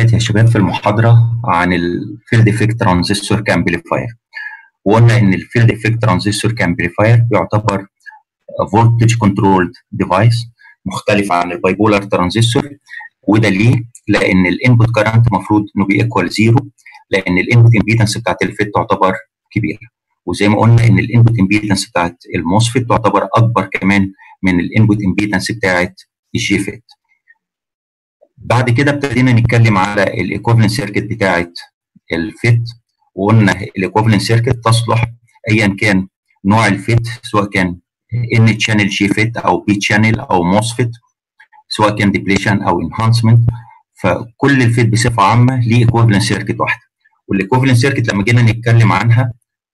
ثالث يا شباب في المحاضرة عن الفيلد افكت ترانزستور كامبليفاير وقلنا ان الفيلد افكت ترانزستور كامبليفاير بيعتبر فولتج كنترولد ديفايس مختلف عن البايبولار ترانزستور وده ليه؟ لان الانبوت كارنت المفروض انه بيكوال زيرو لان الانبوت امبيدنس بتاعت الفيت تعتبر كبيره وزي ما قلنا ان الانبوت امبيدنس بتاعت الموسفيت تعتبر اكبر كمان من الانبوت امبيدنس بتاعت الجي فيت بعد كده ابتدينا نتكلم على الايكوفلنت سيركت بتاعت الفيت وقلنا الايكوفلنت سيركت تصلح ايا كان نوع الفيت سواء كان ان تشانل جي فيت او بي تشانل او موسفيت سواء كان ديبليشن او انهانسمنت فكل الفيت بصفه عامه ليه ايكوفلنت سيركت واحده والايكوفلنت سيركت لما جينا نتكلم عنها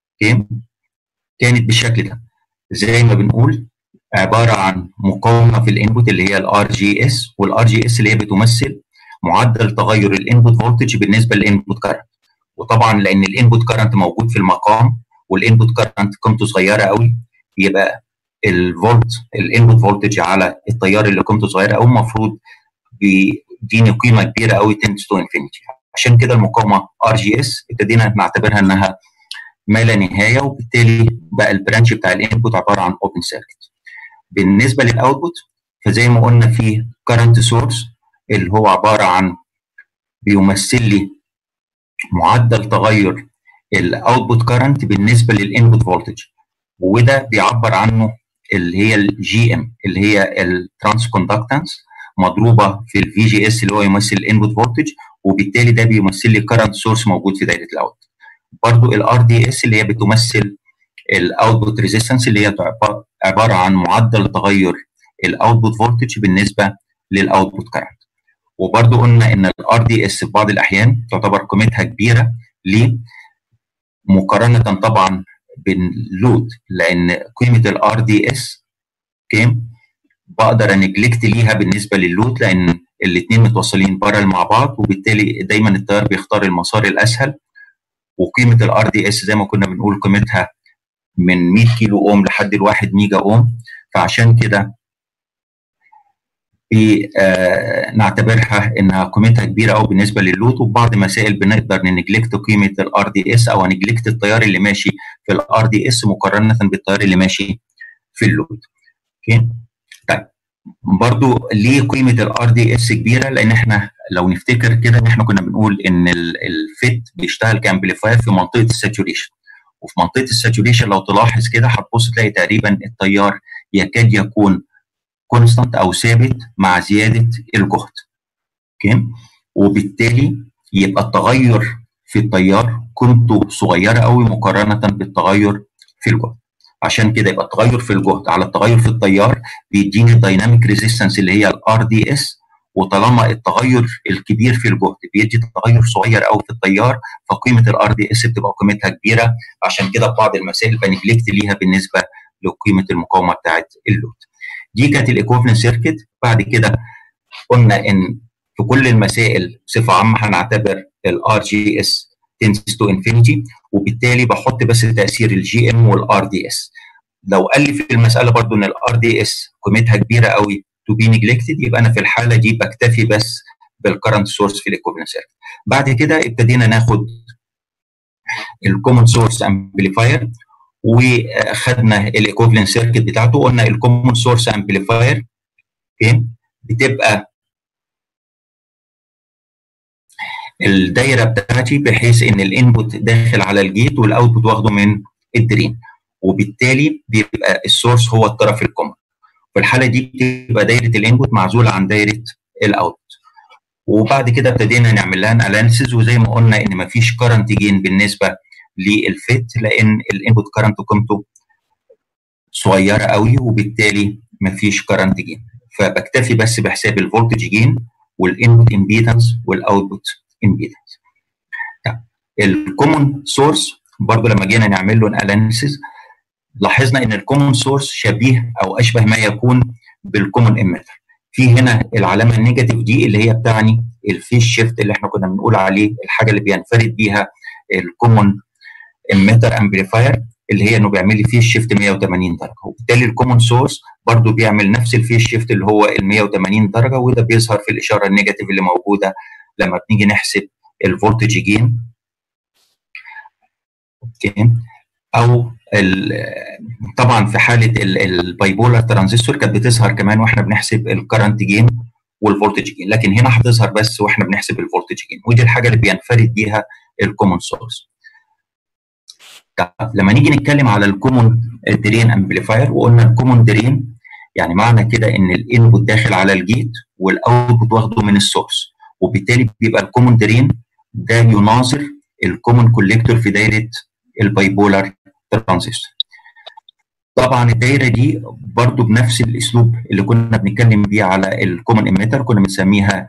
كانت بالشكل ده زي ما بنقول عباره عن مقاومه في الانبوت اللي هي الار جي اس والار جي اس اللي هي بتمثل معدل تغير الانبوت فولتج بالنسبه للانبوت كارنت وطبعا لان الانبوت كارنت موجود في المقام والانبوت كارنت قيمته صغيره قوي يبقى الفولت الانبوت فولتج على التيار اللي قيمته صغيره قوي المفروض بيديني قيمه كبيره قوي تنس تو انفينيتي عشان كده المقاومه ار جي اس ابتدينا نعتبرها انها ما لا نهايه وبالتالي بقى البرانش بتاع الانبوت عباره عن اوبن سيركت بالنسبه للاوتبوت فزي ما قلنا في كارنت سورس اللي هو عباره عن بيمثل لي معدل تغير الاوتبوت كارنت بالنسبه للانبوت فولتج وده بيعبر عنه اللي هي الجي ام اللي هي الترانس كوندكتنس مضروبه في الفي جي اس اللي هو يمثل الانبوت فولتج وبالتالي ده بيمثل لي كارنت سورس موجود في دايره الاوت برضو الار دي اس اللي هي بتمثل الاوتبوت ريزيستنس اللي هي عباره عن معدل تغير الاوتبوت فولتج بالنسبه للاوتبوت كارنت وبرضو قلنا ان الار دي اس في بعض الاحيان تعتبر قيمتها كبيره ليه مقارنه طبعا باللود لان قيمه الار دي اس كام بقدر انجلكت ليها بالنسبه لللود لان الاثنين متوصلين بارل مع بعض وبالتالي دايما التيار بيختار المسار الاسهل وقيمه الار دي اس زي ما كنا بنقول قيمتها من 100 كيلو اوم لحد الواحد ميجا اوم فعشان كده آه نعتبرها انها قيمتها كبيره قوي بالنسبه لللود وبعض مسائل بنقدر نجلكت قيمه الار دي اس او نجلكت التيار اللي ماشي في الار دي اس مقارنه بالتيار اللي ماشي في اللود. اوكي؟ طيب برضو ليه قيمه الار دي اس كبيره؟ لان احنا لو نفتكر كده ان احنا كنا بنقول ان الفيت بيشتغل كامبليفاير في منطقه الساتوريشن وفي منطقه الساتوريشن لو تلاحظ كده هتبص تلاقي تقريبا التيار يكاد يكون كونستانت او ثابت مع زياده الجهد اوكي وبالتالي يبقى التغير في التيار قيمته صغيره قوي مقارنه بالتغير في الجهد عشان كده يبقى التغير في الجهد على التغير في التيار بيديني الدايناميك ريزيستنس اللي هي الار دي اس وطالما التغير الكبير في الجهد بيدي تغير صغير قوي في التيار فقيمه الار دي اس بتبقى قيمتها كبيره عشان كده في بعض المسائل بنجلكت ليها بالنسبه لقيمه المقاومه بتاعت اللود. دي كانت الايكوفلنت سيركت بعد كده قلنا ان في كل المسائل بصفه عامه هنعتبر الار جي اس تنس تو انفينيتي وبالتالي بحط بس تاثير الجي ام والار دي اس لو قال لي في المساله برضو ان الار دي اس قيمتها كبيره قوي تو بي نجلكتد يبقى انا في الحاله دي بكتفي بس بالكرنت سورس في الايكوفلنت سيركت بعد كده ابتدينا ناخد الكومن سورس امبليفاير وخدنا الايكوفلنت سيركت بتاعته قلنا الكومن سورس امبليفاير بتبقى الدايره بتاعتي بحيث ان الانبوت داخل على الجيت والاوتبوت واخده من الدرين وبالتالي بيبقى السورس هو الطرف الكومن في الحاله دي بتبقى دايره الانبوت معزوله عن دايره الاوتبوت وبعد كده ابتدينا نعمل لها اناليسيز وزي ما قلنا ان مفيش كرنت جين بالنسبه للفيت لان الانبوت كرنت قيمته صغيره قوي وبالتالي مفيش كرنت جين فبكتفي بس بحساب الفولتج جين والانبوت امبيدنس والاوتبوت امبيدنس الكومن سورس برضه لما جينا نعمل له اناليسيز لاحظنا ان الكومن سورس شبيه او اشبه ما يكون بالكومن اميتر في هنا العلامه النيجاتيف دي اللي هي بتعني الفيس شيفت اللي احنا كنا بنقول عليه الحاجه اللي بينفرد بيها الكومن اميتر امبليفاير اللي هي انه بيعمل لي فيس شيفت 180 درجه وبالتالي الكومن سورس برضو بيعمل نفس الفيس شيفت اللي هو ال 180 درجه وده بيظهر في الاشاره النيجاتيف اللي موجوده لما بنيجي نحسب الفولتج جين اوكي او طبعا في حاله البايبولار ترانزستور كانت بتظهر كمان واحنا بنحسب الكرنت جين والفولتج جين لكن هنا هتظهر بس واحنا بنحسب الفولتج جين ودي الحاجه اللي بينفرد بيها الكومون سورس لما نيجي نتكلم على الكومون درين امبليفاير وقلنا الكومون درين يعني معنى كده ان الانبوت داخل على الجيت والاوتبوت واخده من السورس وبالتالي بيبقى الكومون درين ده يناظر الكومون كوليكتور في دايره البايبولار ترانزستور طبعا الدايره دي برضو بنفس الاسلوب اللي كنا بنتكلم بيه على الكومن اميتر كنا بنسميها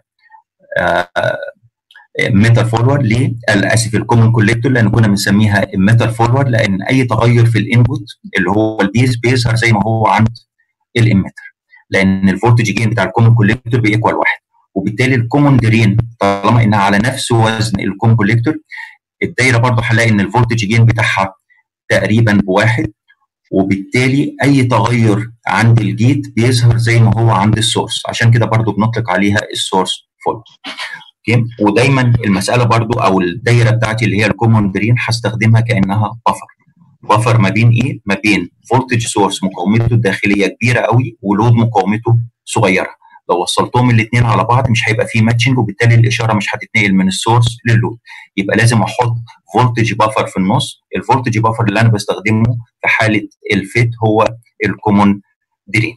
ميتال فورورد ليه؟ اسف الكومن كوليكتور لان كنا بنسميها ميتال فورورد لان اي تغير في الانبوت اللي هو البيز بيظهر زي ما هو عند الاميتر لان الفولتج جين بتاع الكومن كوليكتور بيكوال واحد وبالتالي الكومن درين طالما انها على نفس وزن الكومن كوليكتور الدايره برضه هنلاقي ان الفولتج جين بتاعها تقريبا بواحد وبالتالي اي تغير عند الجيت بيظهر زي ما هو عند السورس عشان كده برضو بنطلق عليها السورس فولت اوكي ودايما المساله برضو او الدايره بتاعتي اللي هي الكومون درين هستخدمها كانها بفر بفر ما بين ايه ما بين فولتج سورس مقاومته الداخليه كبيره قوي ولود مقاومته صغيره لو وصلتهم الاثنين على بعض مش هيبقى فيه ماتشنج وبالتالي الاشاره مش هتتنقل من السورس للود يبقى لازم احط فولتج بافر في النص الفولتج بافر اللي انا بستخدمه في حاله الفيت هو الكومون درين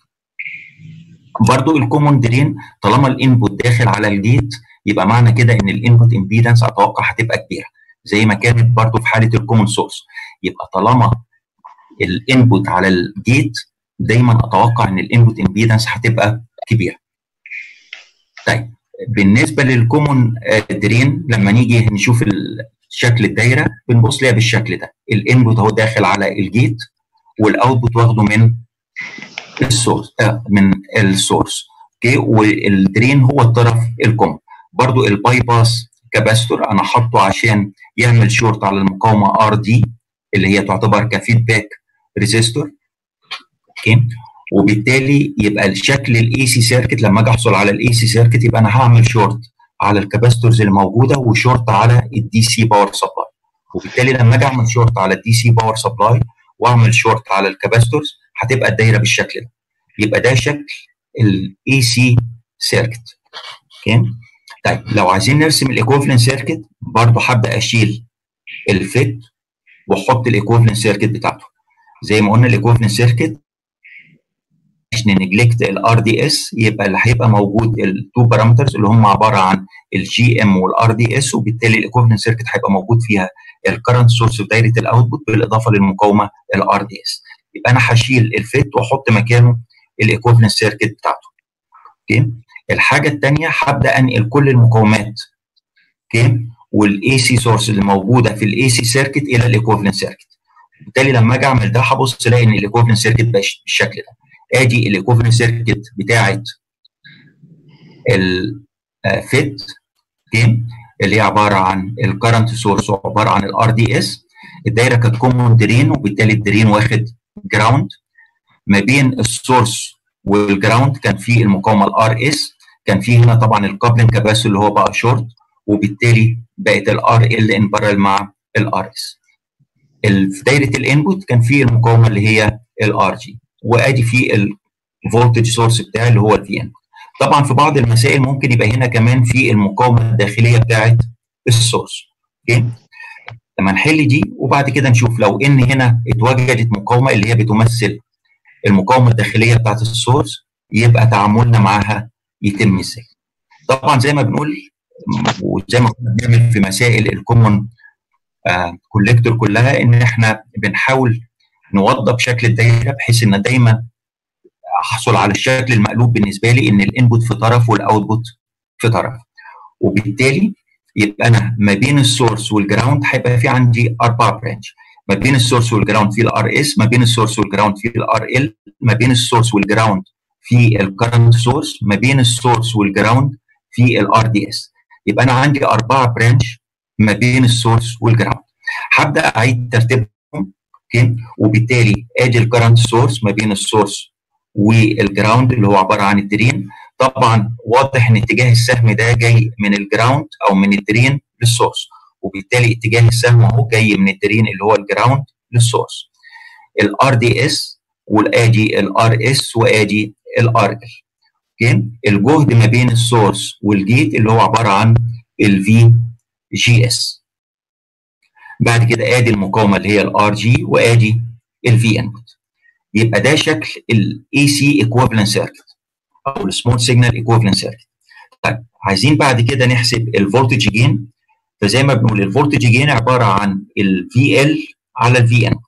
برضو الكومون درين طالما الانبوت داخل على الجيت يبقى معنى كده ان الانبوت امبيدنس اتوقع هتبقى كبيره زي ما كانت برضو في حاله الكومون سورس يبقى طالما الانبوت على الجيت دايما اتوقع ان الانبوت امبيدنس هتبقى كبيره طيب بالنسبه للكومون درين لما نيجي نشوف شكل الدايره بنبص ليها بالشكل ده الانبوت اهو داخل على الجيت والاوتبوت واخده من السورس آه من السورس اوكي والدرين هو الطرف الكومون برضو الباي باس كاباستور انا حاطه عشان يعمل شورت على المقاومه ار دي اللي هي تعتبر كفيدباك ريزيستور اوكي وبالتالي يبقى الشكل الاي سي سيركت لما اجي احصل على الاي سي سيركت يبقى انا هعمل شورت على الكاباستورز الموجوده وشورت على الدي سي باور سبلاي وبالتالي لما اجي اعمل شورت على الدي سي باور سبلاي واعمل شورت على الكاباستورز هتبقى الدايره بالشكل ده يبقى ده شكل الاي سي سيركت اوكي طيب لو عايزين نرسم الايكوفلنت سيركت برضه هبدا اشيل الفيت واحط الايكوفلنت سيركت بتاعته زي ما قلنا الايكوفلنت سيركت عشان نجلكت الار دي اس يبقى اللي هيبقى موجود التو بارامترز اللي هم عباره عن الجي ام والار دي اس وبالتالي الايكوفلنت سيركت هيبقى موجود فيها الكرنت سورس في دايره الاوتبوت بالاضافه للمقاومه الار دي اس يبقى انا هشيل الفيت واحط مكانه الايكوفلنت سيركت بتاعته اوكي الحاجه الثانيه هبدا انقل كل المقاومات اوكي والاي سي سورس اللي موجوده في الاي سي سيركت الى الايكوفلنت سيركت بالتالي لما اجي اعمل ده هبص الاقي ان الايكوفلنت سيركت بالشكل ده ادي الايكوفلنت سيركت بتاعه الفيت اوكي اللي هي عباره عن الكرنت سورس وعباره عن الار دي اس الدايره كانت كومون درين وبالتالي الدرين واخد جراوند ما بين السورس والجراوند كان في المقاومه الار اس كان في هنا طبعا الكابلنج كاباسيتور اللي هو بقى شورت وبالتالي بقت الار ال ان بارل مع الار اس في دايره الانبوت كان في المقاومه اللي هي الار جي وادي في الفولتج سورس بتاعي اللي هو الفي ان طبعا في بعض المسائل ممكن يبقى هنا كمان في المقاومه الداخليه بتاعه السورس اوكي لما نحل دي وبعد كده نشوف لو ان هنا اتوجدت مقاومه اللي هي بتمثل المقاومه الداخليه بتاعه السورس يبقى تعاملنا معاها يتم ازاي طبعا زي ما بنقول وزي ما كنا بنعمل في مسائل الكومون آه كوليكتور كلها ان احنا بنحاول نوضب شكل الدايره بحيث ان دايما احصل على الشكل المقلوب بالنسبه لي ان الانبوت في طرف والاوتبوت في طرف وبالتالي يبقى انا ما بين السورس والجراوند هيبقى في عندي اربع برانش ما بين السورس والجراوند في الار اس ما بين السورس والجراوند في الار ال ما بين السورس والجراوند في الكرنت سورس ما بين السورس والجراوند في الار دي اس يبقى انا عندي اربعه برانش ما بين السورس والجراوند هبدا اعيد ترتيبهم اوكي وبالتالي ادي الكرنت سورس ما بين السورس والجراوند اللي هو عباره عن الدرين طبعا واضح ان اتجاه السهم ده جاي من الجراوند او من الدرين للسورس وبالتالي اتجاه السهم اهو جاي من الدرين اللي هو الجراوند للسورس الار دي اس والادي الار اس وادي الار ال اوكي الجهد ما بين السورس والجيت اللي هو عباره عن الفي جي اس بعد كده ادي المقاومه اللي هي الار جي وادي الفي انبوت يبقى ده شكل الاي سي ايكويفالنت سيركت او السمول سيجنال ايكويفالنت سيركت طيب عايزين بعد كده نحسب الفولتج جين فزي ما بنقول الفولتج جين عباره عن الفي ال على الفي ان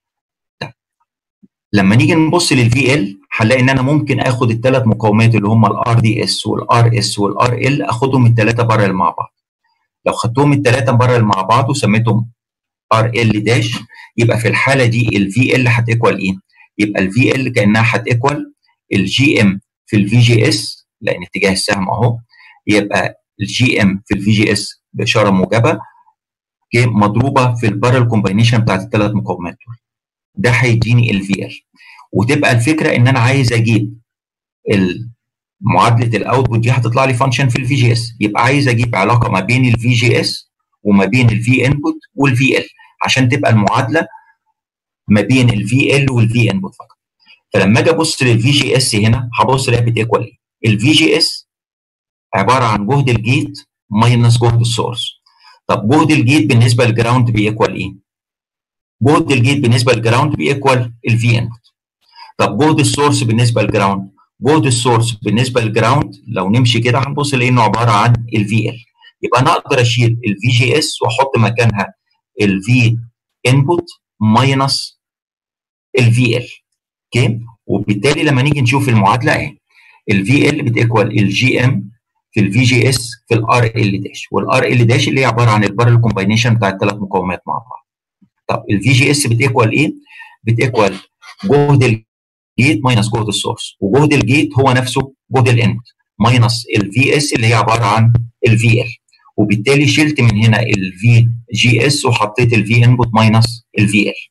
لما نيجي نبص للفي ال هنلاقي ان انا ممكن اخد الثلاث مقاومات اللي هم الار دي اس والار اس والار ال اخدهم الثلاثه بارل مع بعض لو خدتهم الثلاثه بارل مع بعض وسميتهم ار ال داش يبقى في الحاله دي الفي ال هتيكوال ايه؟ يبقى الفي ال كانها هتيكوال الجي ام في الفي جي اس لان اتجاه السهم اهو يبقى الجي ام في الفي جي اس باشاره موجبه مضروبه في البارل كومباينيشن بتاعت الثلاث مقاومات دول ده هيديني الفي ال وتبقى الفكره ان انا عايز اجيب معادله الاوتبوت دي هتطلع لي فانكشن في الفي جي اس يبقى عايز اجيب علاقه ما بين الفي جي اس وما بين الفي انبوت والفي ال عشان تبقى المعادله ما بين الفي ال والفي انبوت فقط فلما اجي ابص للفي جي اس هنا هبص الاقيها بتيكوال ايه الفي جي اس عباره عن جهد الجيت ماينس جهد السورس طب جهد الجيت بالنسبه للجراوند بيكوال ايه جهد الجيت بالنسبه للجراوند بيكوال الفي انبوت طب جهد السورس بالنسبه للجراوند جهد السورس بالنسبه للجراوند لو نمشي كده هنبص لانه عباره عن الفي ال يبقى انا اقدر اشيل الفي جي اس واحط مكانها الفي انبوت ماينس الفي ال اوكي وبالتالي لما نيجي نشوف المعادله اهي الفي ال بتيكوال الجي ام في الفي جي اس في الار ال داش والار ال داش اللي هي عباره عن البارل كومباينيشن بتاع الثلاث مقاومات مع بعض طب الفي جي اس بتيكوال ايه؟ بتيكوال جهد الجيت ماينس جهد السورس وجهد الجيت هو نفسه جهد الانبوت ماينس الفي اس اللي هي عباره عن الفي ال وبالتالي شلت من هنا الفي جي اس وحطيت الفي انبوت ماينس الفي ال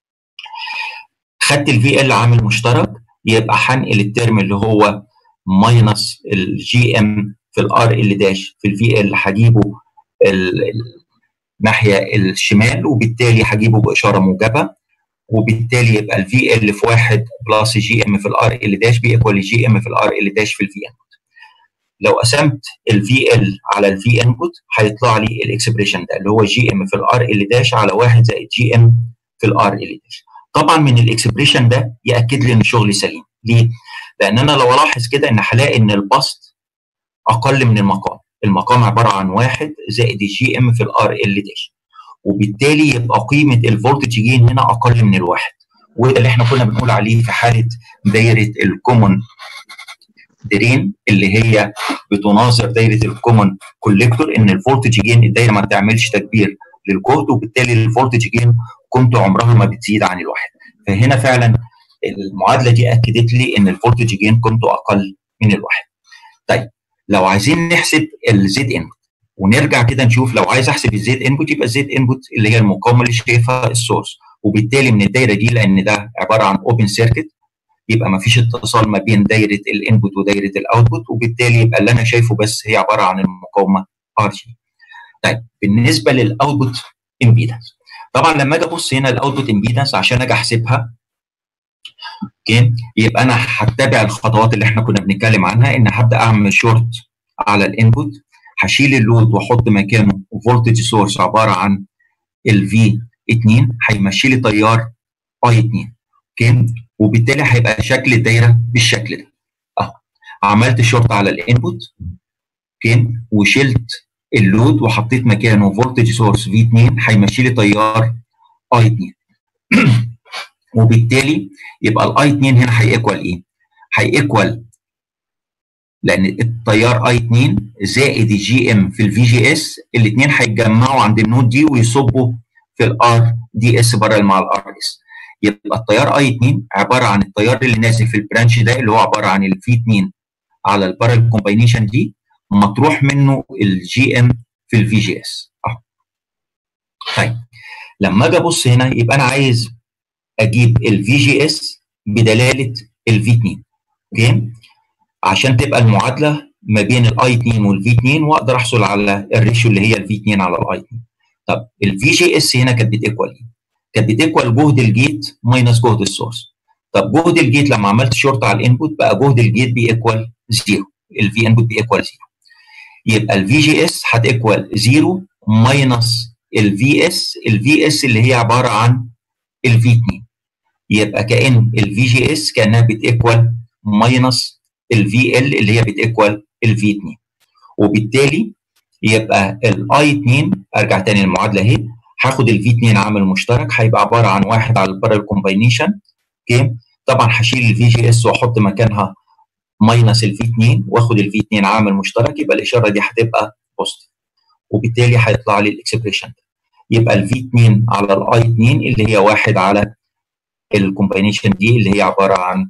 خدت الفي ال عامل مشترك يبقى هنقل الترم اللي هو ماينس الجي ام في الار ال داش في الفي ال هجيبه الناحيه الشمال وبالتالي هجيبه باشاره موجبه وبالتالي يبقى الفي ال في واحد بلس جي ام في الار ال داش بيكوال جي ام في الار ال داش في الفي انبوت لو قسمت الفي ال على الفي انبوت هيطلع لي الاكسبريشن ده اللي هو جي ام في الار ال داش على واحد زائد جي ام في الار ال داش طبعا من الاكسبريشن ده ياكد لي ان شغلي سليم ليه؟ لان انا لو الاحظ كده ان هلاقي ان البسط اقل من المقام المقام عباره عن واحد زائد الجي ام في الار ال داش وبالتالي يبقى قيمه الفولتج جين هنا اقل من الواحد وده اللي احنا كنا بنقول عليه في حاله دايره الكومون درين اللي هي بتناظر دايره الكومون كوليكتور ان الفولتج جين الدايره ما بتعملش تكبير للجهد وبالتالي الفولتج جين قيمته عمرها ما بتزيد عن الواحد فهنا فعلا المعادله دي اكدت لي ان الفولتج جين قيمته اقل من الواحد طيب لو عايزين نحسب الزد انبوت ونرجع كده نشوف لو عايز احسب الزد انبوت يبقى الزد انبوت اللي هي المقاومه اللي شايفها السورس وبالتالي من الدايره دي لان ده عباره عن اوبن سيركت يبقى ما فيش اتصال ما بين دايره الانبوت ودايره الاوتبوت وبالتالي يبقى اللي انا شايفه بس هي عباره عن المقاومه ار جي. طيب بالنسبه للاوتبوت امبيدنس طبعا لما اجي ابص هنا الاوتبوت امبيدنس عشان اجي احسبها اوكي يبقى انا هتبع الخطوات اللي احنا كنا بنتكلم عنها ان هبدا اعمل شورت على الانبوت هشيل اللود واحط مكانه فولتج سورس عباره عن الفي 2 هيمشي لي تيار اي 2 اوكي وبالتالي هيبقى شكل الدايره بالشكل ده اهو عملت شورت على الانبوت اوكي وشلت اللود وحطيت مكانه فولتج سورس في 2 هيمشي لي تيار اي 2 وبالتالي يبقى الاي 2 هنا هيكوال ايه؟ هيكوال لان التيار اي 2 زائد الجي ام في الفي جي اس الاثنين هيتجمعوا عند النود دي ويصبوا في الار دي اس بارل مع الار اس يبقى التيار اي 2 عباره عن التيار اللي نازل في البرانش ده اللي هو عباره عن الفي 2 على البارل كومباينيشن دي مطروح منه الجي ام في الفي جي اس اهو طيب لما اجي ابص هنا يبقى انا عايز اجيب الفي جي اس بدلاله الفي 2 اوكي عشان تبقى المعادله ما بين الاي 2 والفي 2 واقدر احصل على الريشيو اللي هي الفي 2 على الاي 2 طب الفي جي اس هنا كانت بتيكوال ايه؟ كانت بتيكوال جهد الجيت ماينس جهد السورس طب جهد الجيت لما عملت شورت على الانبوت بقى جهد الجيت بيكوال زيرو الفي انبوت بيكوال زيرو يبقى الفي جي اس هتيكوال زيرو ماينس الفي اس الفي اس اللي هي عباره عن الفي 2 يبقى كان الفي جي اس كانها بتيكوال ماينس الفي ال اللي هي بتيكوال الفي 2 وبالتالي يبقى الاي 2 ارجع تاني المعادله اهي هاخد الفي 2 عامل مشترك هيبقى عباره عن واحد على البارل كومباينيشن اوكي طبعا هشيل الفي جي اس واحط مكانها ماينس الفي 2 واخد الفي 2 عامل مشترك يبقى الاشاره دي هتبقى بوزيتيف وبالتالي هيطلع لي الاكسبريشن ده يبقى الفي 2 على الاي 2 اللي هي واحد على الكومباينيشن دي اللي هي عباره عن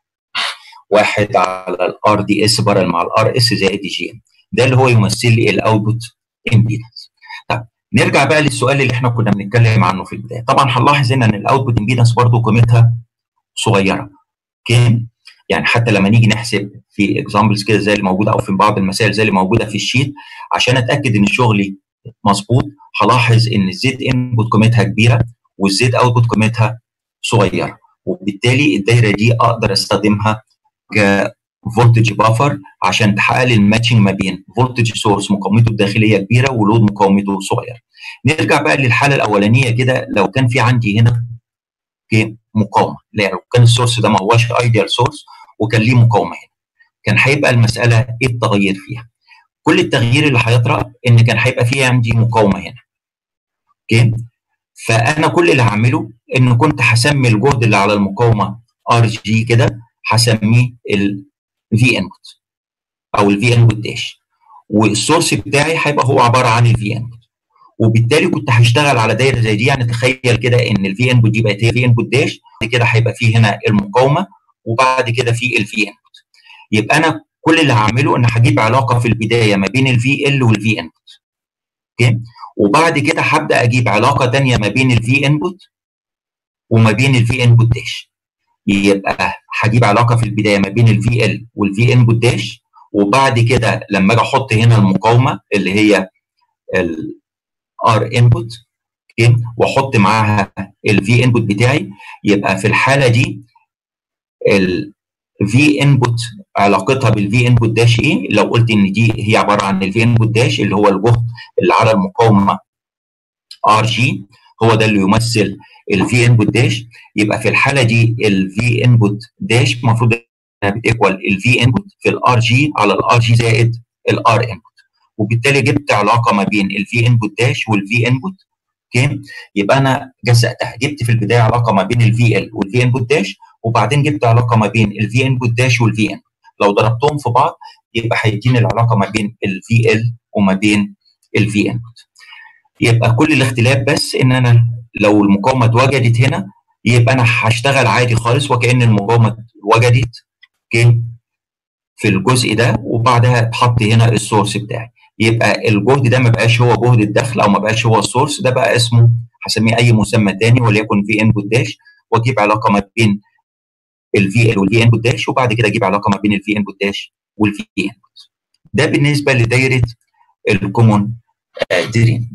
واحد على الار دي اس بارل مع الار اس زائد جي ام ده اللي هو يمثل لي الاوتبوت امبيدنس طب نرجع بقى للسؤال اللي احنا كنا بنتكلم عنه في البدايه طبعا هنلاحظ هنا ان الاوتبوت امبيدنس برضه قيمتها صغيره اوكي يعني حتى لما نيجي نحسب في اكزامبلز كده زي اللي موجوده او في بعض المسائل زي اللي موجوده في الشيت عشان اتاكد ان شغلي مظبوط هلاحظ ان الزيت انبوت قيمتها كبيره والزيت اوتبوت قيمتها صغيره وبالتالي الدايره دي اقدر استخدمها كفولتج بافر عشان تحقق لي الماتشنج ما بين فولتج سورس مقاومته الداخليه كبيره ولود مقاومته صغير. نرجع بقى للحاله الاولانيه كده لو كان في عندي هنا مقاومه لو كان السورس ده ما هوش ايديال سورس وكان ليه مقاومه هنا كان هيبقى المساله ايه التغيير فيها؟ كل التغيير اللي هيطرأ ان كان هيبقى فيه عندي مقاومه هنا. اوكي؟ فانا كل اللي هعمله ان كنت هسمي الجهد اللي على المقاومه ار جي كده هسميه الفي انبوت او الفي انبوت داش والسورس بتاعي هيبقى هو عباره عن الفي انبوت وبالتالي كنت هشتغل على دايره زي دي يعني تخيل كده ان الفي انبوت دي بقت هي في انبوت داش بعد كده هيبقى فيه هنا المقاومه وبعد كده في الفي انبوت يبقى انا كل اللي هعمله ان هجيب علاقه في البدايه ما بين الفي ال والفي انبوت اوكي وبعد كده هبدا اجيب علاقه ثانيه ما بين الفي انبوت وما بين الفي انبوت داش يبقى هجيب علاقه في البدايه ما بين الفي ال والفي انبوت داش وبعد كده لما اجي احط هنا المقاومه اللي هي الار انبوت واحط معاها الفي انبوت بتاعي يبقى في الحاله دي الفي انبوت علاقتها بالفي انبوت داش ايه لو قلت ان دي هي عباره عن الفي انبوت داش اللي هو الجهد اللي على المقاومه ار جي هو ده اللي يمثل الفي انبوت داش يبقى في الحاله دي الفي انبوت داش المفروض انها بتيكوال الفي انبوت في الار جي على الار جي زائد الار انبوت وبالتالي جبت علاقه ما بين الفي انبوت داش والفي انبوت اوكي يبقى انا جزأتها جبت في البدايه علاقه ما بين الفي ال والفي انبوت داش وبعدين جبت علاقه ما بين الفي انبوت داش والفي ان لو ضربتهم في بعض يبقى هيديني العلاقه ما بين الفي ال وما بين الفي انبوت يبقى كل الاختلاف بس ان انا لو المقاومه اتوجدت هنا يبقى انا هشتغل عادي خالص وكان المقاومه اتوجدت اوكي في الجزء ده وبعدها اتحط هنا السورس بتاعي يبقى الجهد ده ما بقاش هو جهد الدخل او ما بقاش هو السورس ده بقى اسمه هسميه اي مسمى تاني وليكن في انبوت داش واجيب علاقه ما بين الفي ال والفي انبوت داش وبعد كده اجيب علاقه ما بين الفي انبوت داش والفي انبوت ده بالنسبه لدايره الكومون درين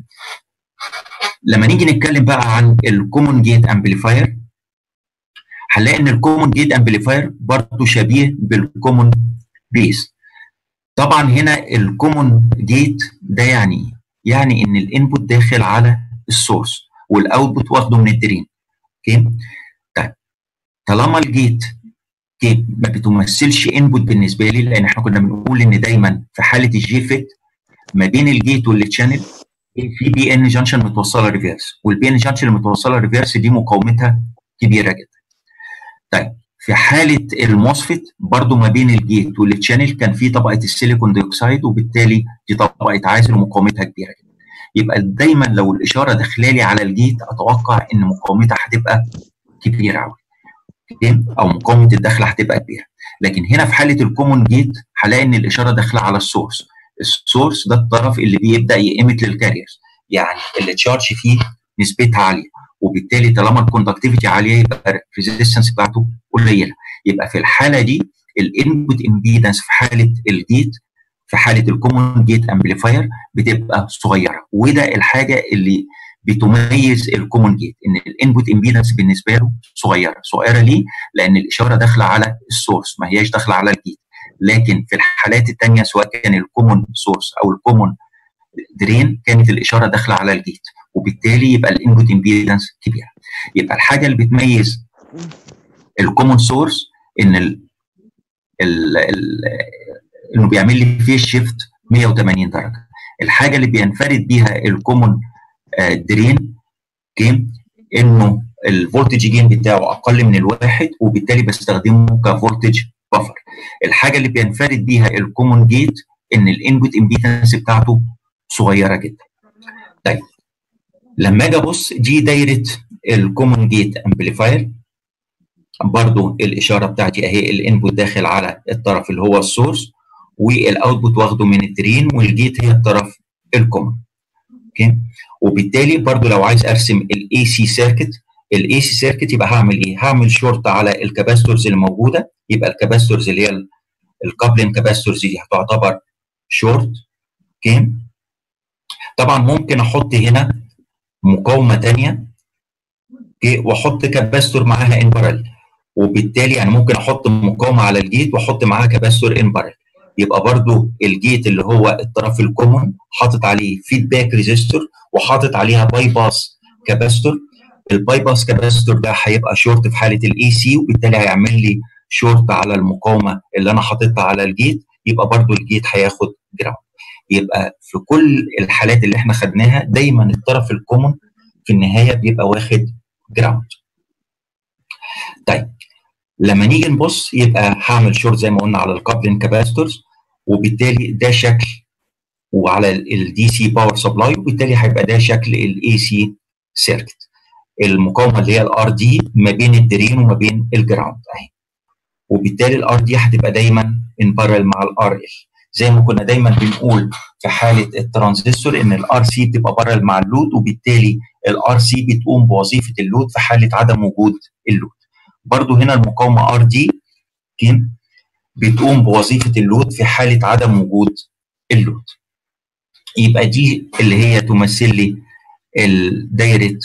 لما نيجي نتكلم بقى عن الكومون جيت امبليفاير هنلاقي ان الكومون جيت امبليفاير برضه شبيه بالكومون بيس طبعا هنا الكومون جيت ده يعني يعني ان الانبوت داخل على السورس والاوتبوت واخده من الدرين اوكي طيب طالما الجيت جيت ما بتمثلش انبوت بالنسبه لي لان احنا كنا بنقول ان دايما في حاله الجي فيت ما بين الجيت والتشانل في بي ان جانكشن متوصله ريفيرس والبي ان جانكشن المتوصله ريفيرس دي مقاومتها كبيره جدا طيب في حاله الموسفيت برضو ما بين الجيت والتشانل كان في طبقه السيليكون ديوكسيد وبالتالي دي طبقه عازل ومقاومتها كبيره جدا يبقى دايما لو الاشاره داخلالي على الجيت اتوقع ان مقاومتها هتبقى كبيره قوي او مقاومه الدخل هتبقى كبيره لكن هنا في حاله الكومون جيت هلاقي ان الاشاره داخله على السورس السورس ده الطرف اللي بيبدا يقيمت للكاريرز يعني اللي تشارج فيه نسبتها عاليه وبالتالي طالما الكوندكتيفيتي عاليه يبقى الريزيستنس بتاعته قليله يبقى في الحاله دي الانبوت امبيدنس في حاله الجيت في حاله الكومون جيت امبليفاير بتبقى صغيره وده الحاجه اللي بتميز الكومون جيت ان الانبوت امبيدنس بالنسبه له صغيره صغيره ليه لان الاشاره داخله على السورس ما هياش داخله على الجيت لكن في الحالات الثانيه سواء كان الكومون سورس او الكومون درين كانت الاشاره داخله على الجيت وبالتالي يبقى الانبوت امبيدنس كبيره يبقى الحاجه اللي بتميز الكومون سورس ان ال ال ال انه بيعمل لي فيه شيفت 180 درجه الحاجه اللي بينفرد بيها الكومون درين جيم انه الفولتج جين بتاعه اقل من الواحد وبالتالي بستخدمه كفولتج بفر الحاجه اللي بينفرد بيها الكومون جيت ان الانبوت امبيدنس بتاعته صغيره جدا طيب لما اجي ابص دي دايره الكومون جيت امبليفاير برضو الاشاره بتاعتي اهي الانبوت داخل على الطرف اللي هو السورس والاوتبوت واخده من الدرين والجيت هي الطرف الكومن اوكي وبالتالي برضو لو عايز ارسم الاي سي سيركت الاي سي سيركت يبقى هعمل ايه؟ هعمل شورت على الكاباستورز اللي موجوده يبقى الكاباستورز اللي هي الكابلين كاباستورز دي هتعتبر شورت اوكي طبعا ممكن احط هنا مقاومه ثانيه اوكي واحط كاباستور معاها ان بارل وبالتالي يعني ممكن احط مقاومه على الجيت واحط معاها كاباستور ان بارل يبقى برضو الجيت اللي هو الطرف الكومون حاطط عليه فيدباك ريزيستور وحاطط عليها باي باس كاباستور الباي باس كاباستور ده هيبقى شورت في حاله الاي سي وبالتالي هيعمل لي شورت على المقاومه اللي انا حاططها على الجيت يبقى برضو الجيت هياخد جراوند يبقى في كل الحالات اللي احنا خدناها دايما الطرف الكومون في النهايه بيبقى واخد جراوند طيب لما نيجي نبص يبقى هعمل شورت زي ما قلنا على الكابلين كاباستورز وبالتالي ده شكل وعلى الدي سي باور سبلاي وبالتالي هيبقى ده شكل الاي سي سيركت المقاومه اللي هي الار دي ما بين الدرين وما بين الجراوند اهي وبالتالي الار دي هتبقى دايما ان بارل مع الار ال زي ما كنا دايما بنقول في حاله الترانزستور ان الار سي بتبقى بارل مع اللود وبالتالي الار سي بتقوم بوظيفه اللود في حاله عدم وجود اللود برضو هنا المقاومه ار دي بتقوم بوظيفه اللود في حاله عدم وجود اللود يبقى دي اللي هي تمثل لي دايره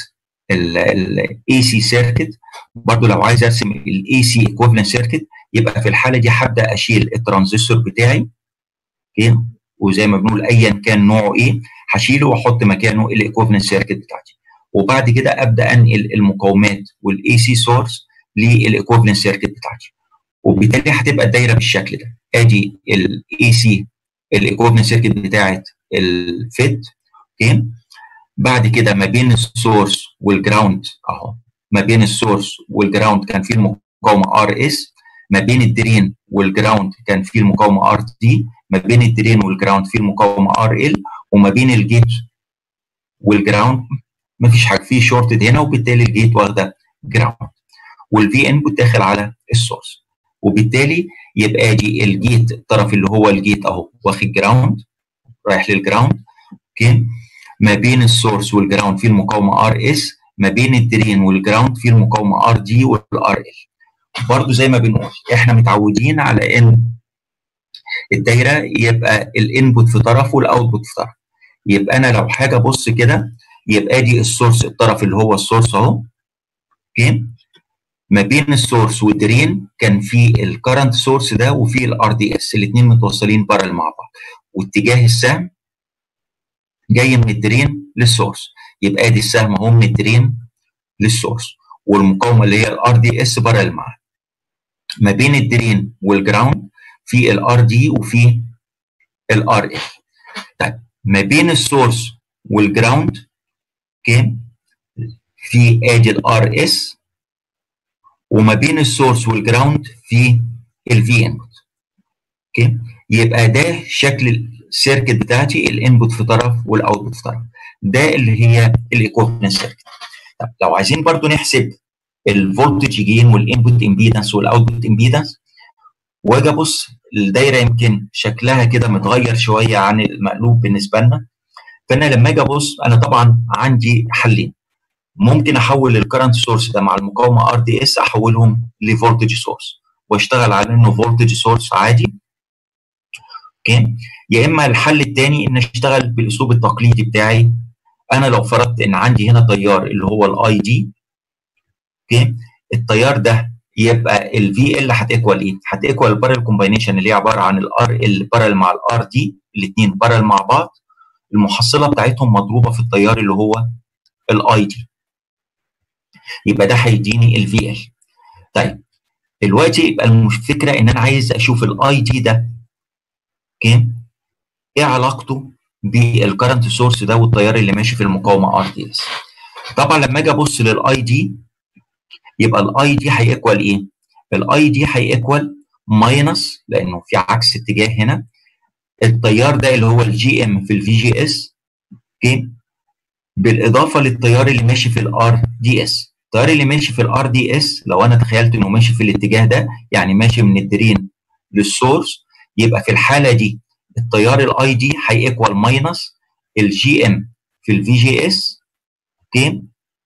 الاي سي سيركت برضو لو عايز ارسم الاي سي ايكوفلنت سيركت يبقى في الحاله دي هبدا اشيل الترانزستور بتاعي اوكي وزي ما بنقول ايا كان نوعه ايه هشيله واحط مكانه الايكوفلنت سيركت بتاعتي وبعد كده ابدا انقل المقاومات والاي سي سورس للايكوفلنت سيركت بتاعتي وبالتالي هتبقى الدايره بالشكل ده ادي الاي سي الايكوفلنت سيركت بتاعت الفيت اوكي بعد كده ما بين السورس والجراوند اهو ما بين السورس والجراوند كان في المقاومه ار اس ما بين الدرين والجراوند كان في المقاومه ار دي ما بين الدرين والجراوند في المقاومه ار ال وما بين الجيت والجراوند ما فيش حاجه في شورتد هنا وبالتالي الجيت واخده جراوند والفي انبوت داخل على السورس وبالتالي يبقى دي الجيت الطرف اللي هو الجيت اهو واخد جراوند رايح للجراوند اوكي ما بين السورس والجراوند في المقاومه ار اس ما بين الدرين والجراوند في المقاومه ار دي والار ال برضه زي ما بنقول احنا متعودين على ان الدايره يبقى الانبوت في طرف والاوتبوت في طرف يبقى انا لو حاجه بص كده يبقى دي السورس الطرف اللي هو السورس اهو اوكي ما بين السورس والدرين كان في الكرنت سورس ده وفي الار دي اس الاثنين متوصلين بارل مع بعض واتجاه السهم جاي من الدرين للسورس يبقى ادي السهم اهو من الدرين للسورس والمقاومه اللي هي الار دي اس بارل معاه ما بين الدرين والجراوند في الار دي وفي الار ال طيب ما بين السورس والجراوند اوكي في ادي الار اس وما بين السورس والجراوند في الفي انبوت اوكي يبقى ده شكل السيركت بتاعتي الانبوت في طرف والاوتبوت في طرف ده اللي هي الايكوفلنت سيركت طب لو عايزين برضو نحسب الفولتج جين والانبوت امبيدنس والاوتبوت امبيدنس واجي ابص الدايره يمكن شكلها كده متغير شويه عن المقلوب بالنسبه لنا فانا لما اجي ابص انا طبعا عندي حلين ممكن احول الكرنت سورس ده مع المقاومه ار دي اس احولهم لفولتج سورس واشتغل على انه فولتج سورس عادي اوكي يا اما الحل الثاني ان اشتغل بالاسلوب التقليدي بتاعي انا لو فرضت ان عندي هنا تيار اللي هو الاي دي اوكي التيار ده يبقى الفي ال هتيكوال ايه؟ هتيكوال البارل كومباينيشن اللي هي عباره عن الار ال بارل مع الار دي الاثنين بارل مع بعض المحصله بتاعتهم مضروبه في التيار اللي هو الاي دي يبقى ده هيديني الفي ال طيب دلوقتي يبقى الفكره ان انا عايز اشوف الاي دي ده اوكي ايه علاقته بالكرنت سورس ده والتيار اللي ماشي في المقاومه ار دي اس طبعا لما اجي ابص للاي دي يبقى الاي دي هيكوال ايه؟ الاي دي هيكوال ماينس لانه في عكس اتجاه هنا التيار ده اللي هو الجي ام في الفي جي اس اوكي بالاضافه للتيار اللي ماشي في الار دي اس التيار اللي ماشي في الار دي اس لو انا تخيلت انه ماشي في الاتجاه ده يعني ماشي من الدرين للسورس يبقى في الحاله دي التيار الاي دي هيكوال ماينس الجي ام في الفي جي اس اوكي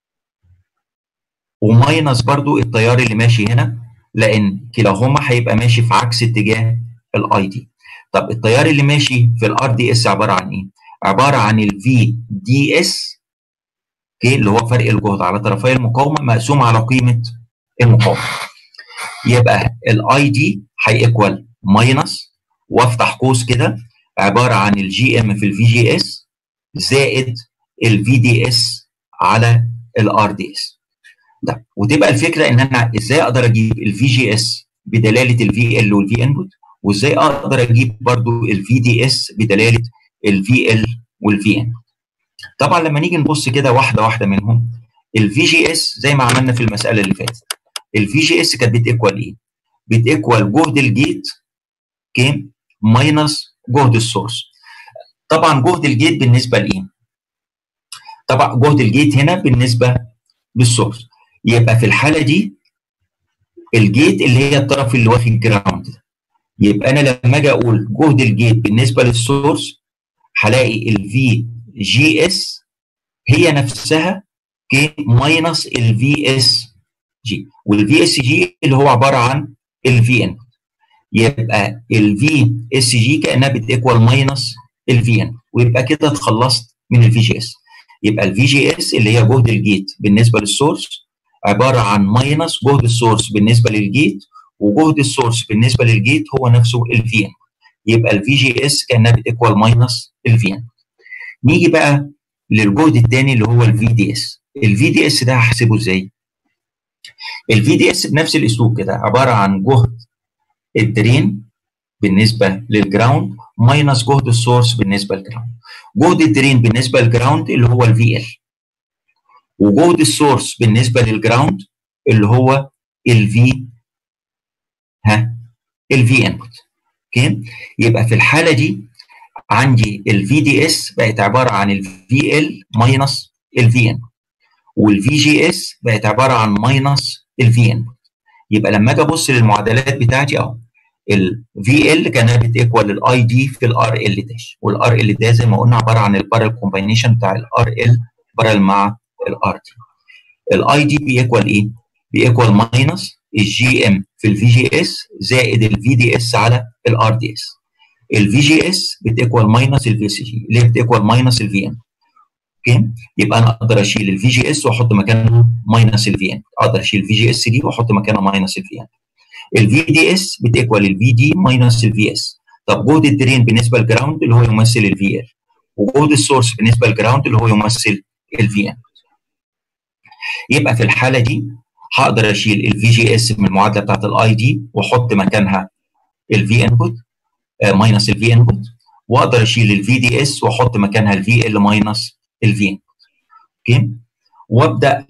وماينس برضو التيار اللي ماشي هنا لان كلاهما هيبقى ماشي في عكس اتجاه الاي دي طب التيار اللي ماشي في الار دي اس عباره عن ايه عباره عن الفي دي اس اوكي اللي هو فرق الجهد على طرفي المقاومه مقسوم على قيمه المقاومه يبقى الاي دي هيكوال ماينس وافتح قوس كده عباره عن الجي ام في الفي جي اس زائد الفي دي اس على الار دي اس ده وتبقى الفكره ان انا ازاي اقدر اجيب الفي جي اس بدلاله الفي ال والفي انبوت وازاي اقدر اجيب برضو الفي دي اس بدلاله الفي ال والفي ان طبعا لما نيجي نبص كده واحده واحده منهم الفي جي اس زي ما عملنا في المساله اللي فاتت الفي جي اس كانت بتيكوال ايه؟ بتيكوال جهد الجيت اوكي ماينس جهد السورس طبعا جهد الجيت بالنسبه لايه؟ طبعا جهد الجيت هنا بالنسبه للسورس يبقى في الحاله دي الجيت اللي هي الطرف اللي واخد جراوند يبقى انا لما اجي اقول جهد الجيت بالنسبه للسورس هلاقي الفي جي اس هي نفسها كي ماينس الفي اس جي والفي اس جي اللي هو عباره عن الفي ان يبقى الفي اس جي كانها بتيكوال ماينس الفي ان ويبقى كده اتخلصت من الفي جي اس يبقى الفي جي اس اللي هي جهد الجيت بالنسبه للسورس عباره عن ماينس جهد السورس بالنسبه للجيت وجهد السورس بالنسبه للجيت هو نفسه الفي ان يبقى الفي جي اس كانها بتيكوال ماينس الفي ان نيجي بقى للجهد الثاني اللي هو الفي دي اس الفي دي اس ده هحسبه ازاي الفي دي اس بنفس الاسلوب كده عباره عن جهد الدرين بالنسبه للجراوند ماينس جهد السورس بالنسبه للجراوند جهد الدرين بالنسبه للجراوند اللي هو الفي ال وجهد السورس بالنسبه للجراوند اللي هو الفي ها الفي انبوت اوكي يبقى في الحاله دي عندي الفي دي اس بقت عباره عن الفي ال ماينس الفي ان والفي جي اس بقت عباره عن ماينس الفي ان يبقى لما اجي ابص للمعادلات بتاعتي اهو الفي ال كانت بتيكوال الاي دي في الار ال داش والار ال ده زي ما قلنا عباره عن البارل كومباينيشن بتاع الار ال بارل مع الار دي الاي دي بيكوال ايه؟ بيكوال ماينس الجي ام في الفي جي اس زائد الفي دي اس على الار دي اس الفي جي اس بتيكوال ماينس الفي اس جي اللي بتيكوال ماينس الفي ام اوكي يبقى انا اقدر اشيل الفي جي اس واحط مكانه ماينس الفي ام اقدر اشيل الفي جي اس دي واحط مكانها ماينس الفي ام الفي دي اس بتيكوال الفي دي ماينس الفي اس طب جهد الدرين بالنسبه للجراوند اللي هو يمثل الفي ال وجهد السورس بالنسبه للجراوند اللي هو يمثل الفي ام يبقى في الحاله دي هقدر اشيل الفي جي اس من المعادله بتاعت الاي دي واحط مكانها الفي انبوت ماينس الفي انبوت واقدر اشيل الفي دي اس واحط مكانها الفي ال ماينس الفي انبوت اوكي وابدا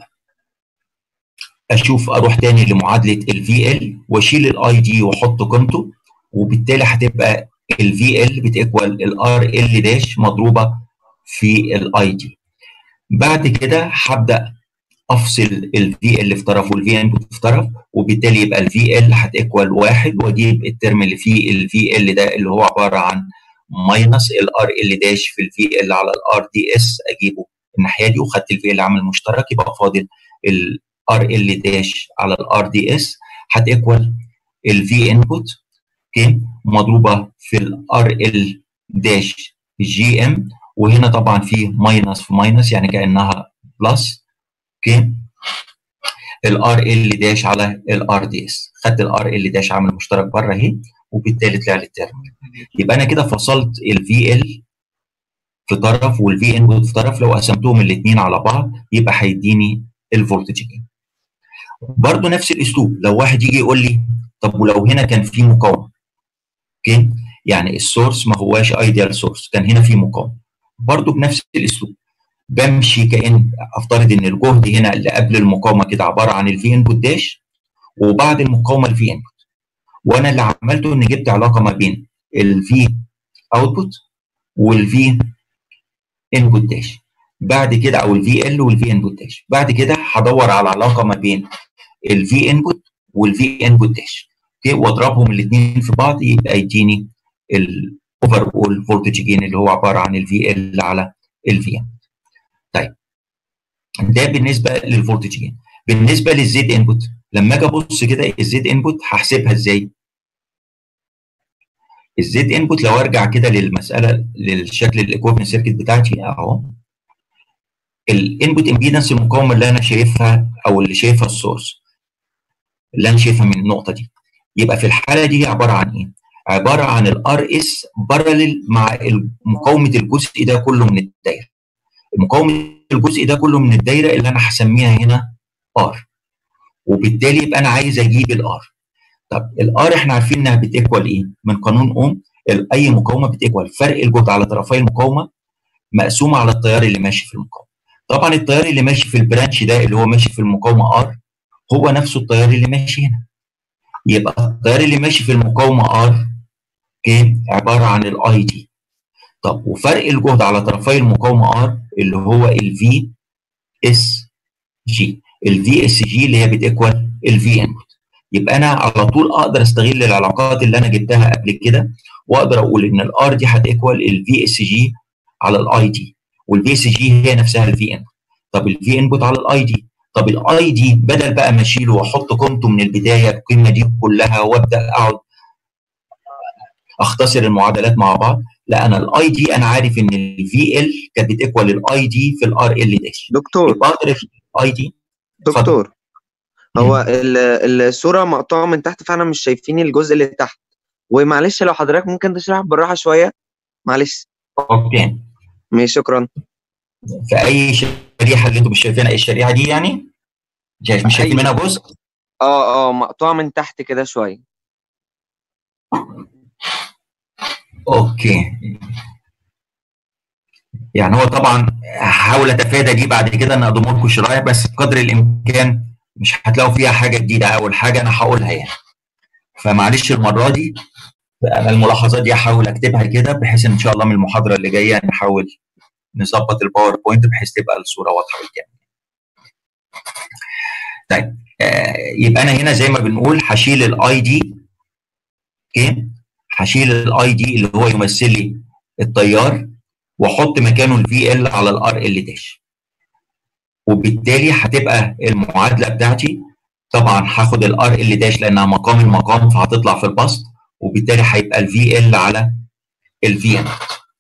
اشوف اروح تاني لمعادله الفي ال واشيل الاي دي واحط قيمته وبالتالي هتبقى الفي ال بتيكوال الار ال داش مضروبه في الاي دي بعد كده هبدا افصل الفي ال في طرف والفي انبوت في طرف وبالتالي يبقى الفي ال هتيكوال واحد واجيب الترم اللي فيه الفي ال ده اللي هو عباره عن ماينس الار ال داش في الفي ال على الار دي اس اجيبه الناحيه دي وخدت الفي ال عامل مشترك يبقى فاضل الار ال داش على الار دي اس هتيكوال الفي انبوت اوكي مضروبه في الار ال داش جي ام وهنا طبعا في ماينس في ماينس يعني كانها بلس اوكي الار ال داش على الار دي اس خدت الار ال داش عامل مشترك بره اهي وبالتالي طلع لي الترم يبقى انا كده فصلت الفي ال في طرف والفي انبوت في طرف لو قسمتهم الاثنين على بعض يبقى هيديني الفولتج جين برضه نفس الاسلوب لو واحد يجي يقول لي طب ولو هنا كان في مقاومه اوكي يعني السورس ما هواش ايديال سورس كان هنا في مقاومه برضه بنفس الاسلوب بمشي كان افترض ان الجهد هنا اللي قبل المقاومه كده عباره عن الفي انبوت داش وبعد المقاومه الفي انبوت وانا اللي عملته ان جبت علاقه ما بين الفي اوتبوت والفي انبوت داش بعد كده او الفي ال والفي انبوت داش بعد كده هدور على علاقه ما بين الفي انبوت والفي انبوت داش اوكي واضربهم الاثنين في بعض يبقى يديني الاوفر اول فولتج جين اللي هو عباره عن الفي ال على الفي ان طيب ده بالنسبه للفولتج جين بالنسبه للزد انبوت لما اجي ابص كده الزد انبوت هحسبها ازاي الزد انبوت لو ارجع كده للمساله للشكل الايكوفن سيركت بتاعتي اهو الانبوت امبيدنس المقاومه اللي انا شايفها او اللي شايفها السورس اللي انا شايفها من النقطه دي يبقى في الحاله دي عباره عن ايه؟ عباره عن الار اس بارلل مع مقاومه الجزء ده كله من الدايره مقاومه الجزء ده كله من الدايره اللي انا هسميها هنا ار وبالتالي يبقى انا عايز اجيب الار طب الار احنا عارفين انها بتيكوال ايه؟ من قانون اوم اي مقاومه بتيكوال فرق الجهد على طرفي المقاومه مقسومه على التيار اللي ماشي في المقاومه. طبعا التيار اللي ماشي في البرانش ده اللي هو ماشي في المقاومه ار هو نفسه التيار اللي ماشي هنا. يبقى التيار اللي ماشي في المقاومه ار كام؟ عباره عن الاي دي. طب وفرق الجهد على طرفي المقاومه ار اللي هو الفي اس جي. الفي اس جي اللي هي بتيكوال الفي انبوت. يبقى انا على طول اقدر استغل العلاقات اللي انا جبتها قبل كده واقدر اقول ان الار دي هتيكوال الفي اس جي على الاي دي والفي اس جي هي نفسها الفي ان طب الفي انبوت على الاي دي طب الاي دي بدل بقى ما اشيله واحط قيمته من البدايه القيمه دي كلها وابدا اقعد اختصر المعادلات مع بعض لا انا الاي دي انا عارف ان الفي ال كانت بتيكوال الاي دي في الار ال داش دكتور يبقى اقدر الاي دي دكتور هو الصوره مقطوعه من تحت فاحنا مش شايفين الجزء اللي تحت ومعلش لو حضرتك ممكن تشرح بالراحه شويه معلش اوكي ماشي شكرا في اي شريحه اللي انتم مش شايفينها الشريحه دي يعني مش شايفين منها جزء اه اه مقطوعه من تحت كده شويه اوكي يعني هو طبعا هحاول اتفادى دي بعد كده ان اضم لكم شرايح بس بقدر الامكان مش هتلاقوا فيها حاجه جديده اول حاجه انا هقولها يعني فمعلش المره دي انا الملاحظات دي هحاول اكتبها كده بحيث ان شاء الله من المحاضره اللي جايه نحاول نظبط الباوربوينت بحيث تبقى الصوره واضحه بالكامل. طيب آه يبقى انا هنا زي ما بنقول هشيل الاي دي اوكي هشيل الاي دي اللي هو يمثل لي التيار واحط مكانه الفي ال على الار ال داش. وبالتالي هتبقى المعادله بتاعتي طبعا هاخد الار ال داش لانها مقام المقام فهتطلع في البسط وبالتالي هيبقى الفي ال على الفي ان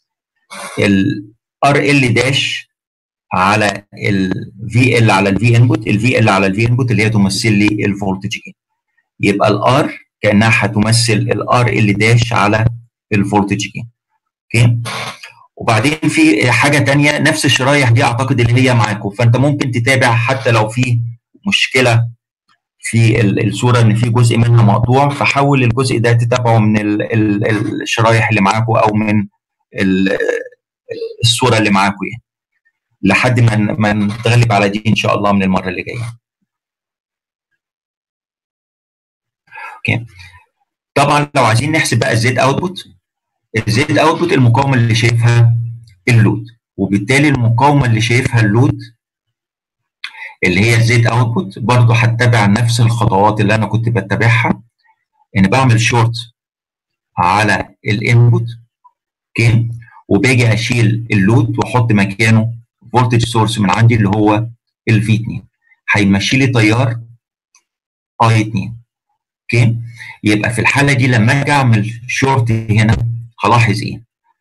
الار ال داش على الفي ال على الفي انبوت الفي ال على الفي انبوت اللي هي تمثل لي الفولتج جين يبقى الار كانها هتمثل الار ال داش على الفولتج جين اوكي وبعدين في حاجه تانية نفس الشرايح دي اعتقد اللي هي معاكم فانت ممكن تتابع حتى لو في مشكله في الصوره ان في جزء منها مقطوع فحاول الجزء ده تتابعه من ال ال الشرايح اللي معاكم او من الصوره اللي معاكم يعني لحد ما ما نتغلب على دي ان شاء الله من المره اللي جايه. اوكي. طبعا لو عايزين نحسب بقى الزيت اوتبوت الزيت اوتبوت المقاومه اللي شايفها اللود وبالتالي المقاومه اللي شايفها اللود اللي هي الزيت اوتبوت برضه هتبع نفس الخطوات اللي انا كنت بتبعها ان بعمل شورت على الانبوت اوكي وباجي اشيل اللود واحط مكانه فولتج سورس من عندي اللي هو الفي 2 هيمشي لي تيار اي 2 اوكي يبقى في الحاله دي لما اجي اعمل شورت هنا هلاحظ ايه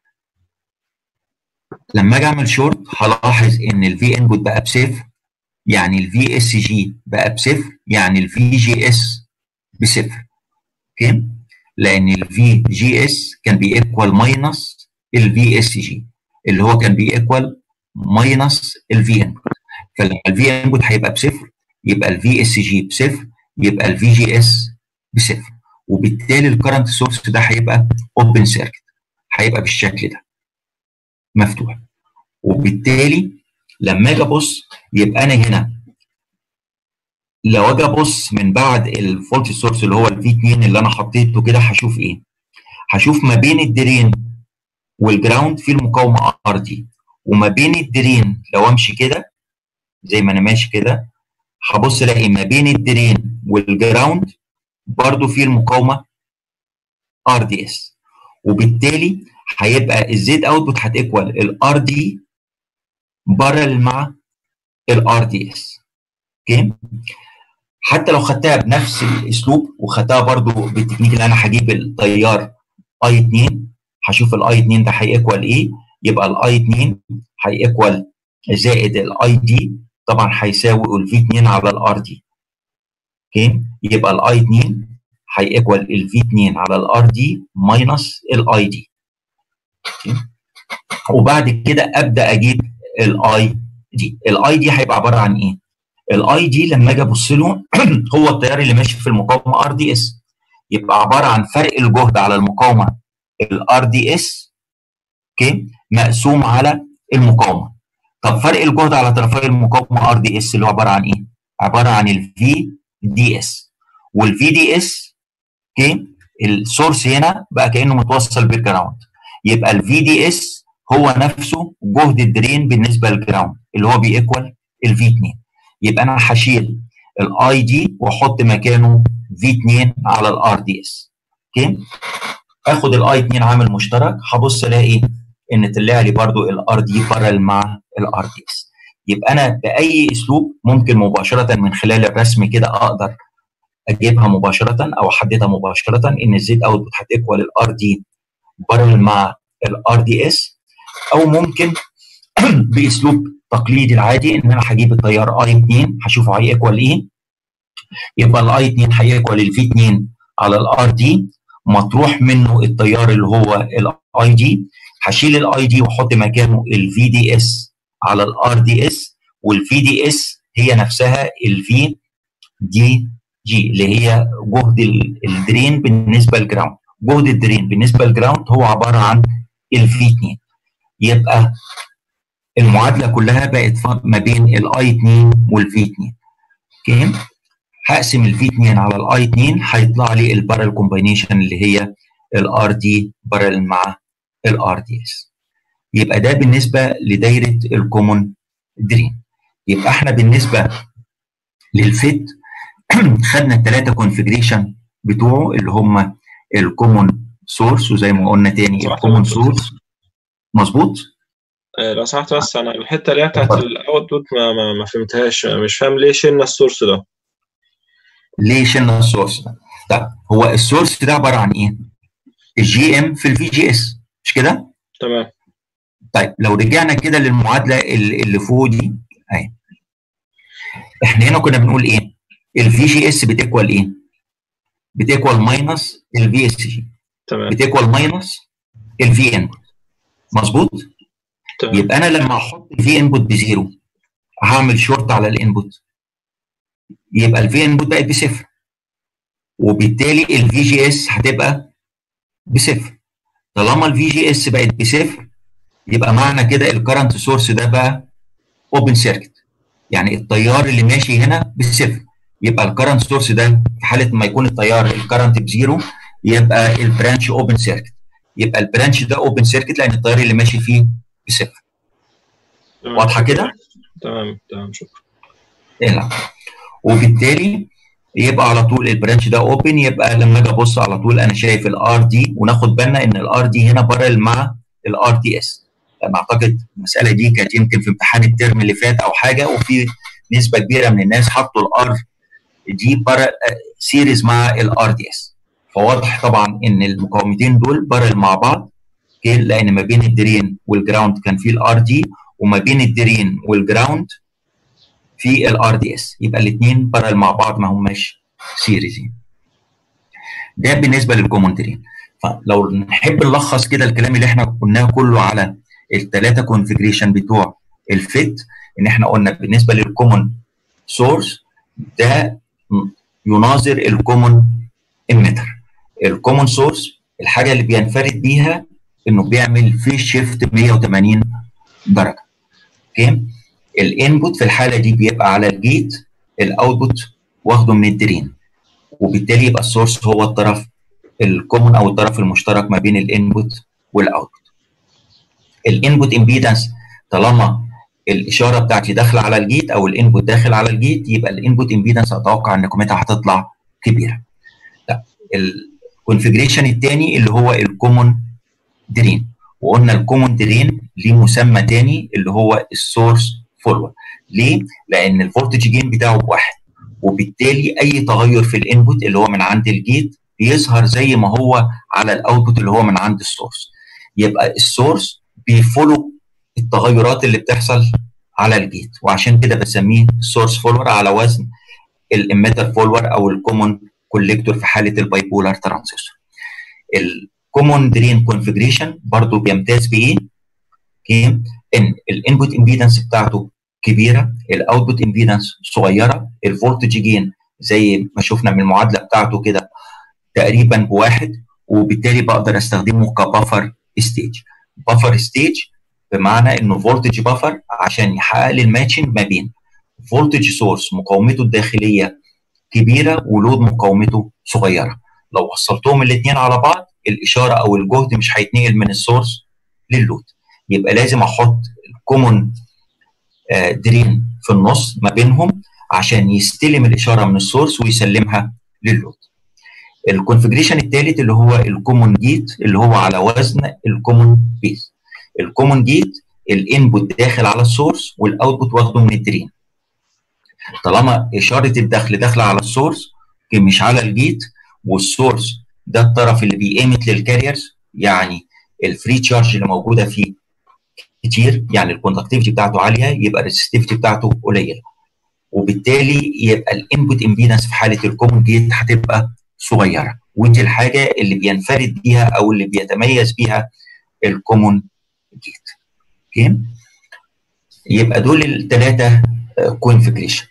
لما اجي اعمل شورت هلاحظ ان الفي انبوت بقى بصفر يعني الفي اس جي بقى بصفر يعني الفي جي اس بصفر اوكي لان الفي جي اس كان بيكوال ماينس الفي اس جي اللي هو كان بيكوال ماينس الفي انبوت فلما الفي انبوت هيبقى بصفر يبقى الفي اس جي بصفر يبقى الفي جي اس بصفر وبالتالي الكرنت سورس ده هيبقى اوبن سيركت هيبقى بالشكل ده مفتوح وبالتالي لما اجي ابص يبقى انا هنا لو اجي ابص من بعد الفولت سورس اللي هو الفي 2 اللي انا حطيته كده هشوف ايه؟ هشوف ما بين الدرين والجراوند في المقاومه ار دي وما بين الدرين لو امشي كده زي ما انا ماشي كده هبص الاقي ما بين الدرين والجراوند برضو في المقاومه ار دي اس وبالتالي هيبقى الزد اوتبوت هتيكوال الار دي بارل مع الار دي اس اوكي حتى لو خدتها بنفس الاسلوب وخدتها برضو بالتكنيك اللي انا هجيب التيار اي 2 هشوف الاي 2 ده هيكوال ايه يبقى الاي 2 هيكوال زائد الاي دي طبعا هيساوي الفي 2 على الار دي اوكي يبقى الاي 2 هيكوال الفي 2 على الار دي ماينس الاي دي وبعد كده ابدا اجيب الاي دي الاي دي هيبقى عباره عن ايه الاي دي لما اجي ابص له هو التيار اللي ماشي في المقاومه ار دي اس يبقى عباره عن فرق الجهد على المقاومه الار دي اس اوكي مقسوم على المقاومه طب فرق الجهد على طرفي المقاومه ار دي اس اللي هو عباره عن ايه عباره عن الفي دي اس والفي دي اس اوكي السورس هنا بقى كانه متوصل بالجراوند يبقى الفي دي اس هو نفسه جهد الدرين بالنسبه للجراوند اللي هو بيكوال الفي 2 يبقى انا هشيل الاي دي واحط مكانه في 2 على الار دي اس اوكي اخد الاي 2 عامل مشترك هبص الاقي ان طلع لي برضو الار دي بارل مع الار دي اس يبقى انا باي اسلوب ممكن مباشره من خلال الرسم كده اقدر اجيبها مباشره او احددها مباشره ان الزد اوتبوت هتيكوال الار دي بارل مع الار دي اس او ممكن باسلوب تقليدي العادي ان انا هجيب التيار اي 2 هشوفه هيكوال ايه يبقى الاي 2 هيكوال الفي 2 على الار دي مطروح منه التيار اللي هو الاي دي هشيل الاي دي واحط مكانه الفي دي اس على الار دي اس والفي دي اس هي نفسها الفي دي جي اللي هي جهد الدرين بالنسبه للجراوند جهد الدرين بالنسبه للجراوند هو عباره عن الفي 2 يبقى المعادله كلها بقت ما بين الاي 2 والفي 2 اوكي هقسم الفي 2 على الاي 2 هيطلع لي البارل كومباينيشن اللي هي الار دي بارل مع الار دي اس يبقى ده بالنسبه لدايره الكومون درين يبقى احنا بالنسبه للفيت خدنا الثلاثه كونفجريشن بتوعه اللي هم الكومون سورس وزي ما قلنا تاني الكومون سورس مظبوط لو سمحت بس انا الحته اللي هي بتاعت الاوتبوت ما, ما, ما فهمتهاش مش فاهم ليه شلنا السورس ده ليه شلنا السورس ده؟ طب هو السورس ده عباره عن ايه؟ الجي ام في الفي جي اس مش كده؟ تمام طيب لو رجعنا كده للمعادله اللي فوق دي اهي احنا هنا كنا بنقول ايه؟ الفي جي اس بتيكوال ايه؟ بتيكوال ماينس الفي اس جي تمام بتيكوال ماينس الفي انبوت مظبوط؟ تمام يبقى انا لما احط الفي انبوت بزيرو هعمل شورت على الانبوت يبقى الفي انبوت بقت بصفر وبالتالي الفي جي اس هتبقى بصفر طالما الفي جي اس بقت بصفر يبقى معنى كده الكرنت سورس ده بقى اوبن سيركت يعني التيار اللي ماشي هنا بصفر يبقى الكرنت سورس ده في حاله ما يكون التيار الكرنت بزيرو يبقى البرانش اوبن سيركت يبقى البرانش ده اوبن سيركت لان التيار اللي ماشي فيه بصفر تمام. واضحه كده؟ تمام تمام شكرا العب وبالتالي يبقى على طول البرانش ده اوبن يبقى لما اجي ابص على طول انا شايف الار دي وناخد بالنا ان الار دي هنا بارل مع الار دي اس لما اعتقد المساله دي كانت يمكن في امتحان الترم اللي فات او حاجه وفي نسبه كبيره من الناس حطوا الار دي بارل سيريز مع الار دي اس فواضح طبعا ان المقاومتين دول بارل مع بعض لان ما بين الدرين والجراوند كان في الار دي وما بين الدرين والجراوند في الار دي اس يبقى الاثنين بارل مع بعض ما هماش سيريز ده بالنسبه للكومون درين فلو نحب نلخص كده الكلام اللي احنا قلناه كله على الثلاثه كونفجريشن بتوع الفيت ان احنا قلنا بالنسبه للكومون سورس ده يناظر الكومون اميتر الكومون سورس الحاجه اللي بينفرد بيها انه بيعمل في شيفت 180 درجه اوكي الانبوت في الحاله دي بيبقى على الجيت الاوتبوت واخده من الدرين وبالتالي يبقى السورس هو الطرف الكومون او الطرف المشترك ما بين الانبوت والاوتبوت الانبوت امبيدنس طالما الاشاره بتاعتي داخله على الجيت او الانبوت داخل على الجيت يبقى الانبوت امبيدنس اتوقع ان قيمتها هتطلع كبيره لا الكونفجريشن الثاني اللي هو الكومون درين وقلنا الكومون درين ليه مسمى تاني اللي هو السورس فورورد ليه؟ لان الفولتج جين بتاعه بواحد وبالتالي اي تغير في الانبوت اللي هو من عند الجيت بيظهر زي ما هو على الاوتبوت اللي هو من عند السورس يبقى السورس بيفولو التغيرات اللي بتحصل على الجيت وعشان كده بسميه سورس فولور على وزن الاميتر فولور او الكومون كوليكتور في حاله البايبولار ترانزستور الكومون درين كونفجريشن برضو بيمتاز بايه؟ ان الانبوت امبيدنس بتاعته كبيره الاوتبوت امبيدنس صغيره الفولتج جين زي ما شفنا من المعادله بتاعته كده تقريبا بواحد وبالتالي بقدر استخدمه كبفر ستيج بفر ستيج بمعنى انه فولتج بفر عشان يحقق لي الماتشنج ما بين فولتج سورس مقاومته الداخليه كبيره ولود مقاومته صغيره لو وصلتهم الاثنين على بعض الاشاره او الجهد مش هيتنقل من السورس للود يبقى لازم احط الكومون درين في النص ما بينهم عشان يستلم الاشاره من السورس ويسلمها للود الكونفجريشن الثالث اللي هو الكومون جيت اللي هو على وزن الكومون بيز الكومون جيت الانبوت داخل على السورس والاوتبوت واخده من الدرين طالما اشاره الدخل داخله على السورس مش على الجيت والسورس ده الطرف اللي بيقيمت للكاريرز يعني الفري تشارج اللي موجوده فيه كتير يعني الكوندكتيفيتي بتاعته عاليه يبقى الريسستيفيتي بتاعته قليله وبالتالي يبقى الانبوت امبيدنس في حاله الكومون جيت هتبقى صغيره ودي الحاجه اللي بينفرد بيها او اللي بيتميز بيها الكومون جيت اوكي يبقى دول الثلاثه كونفجريشن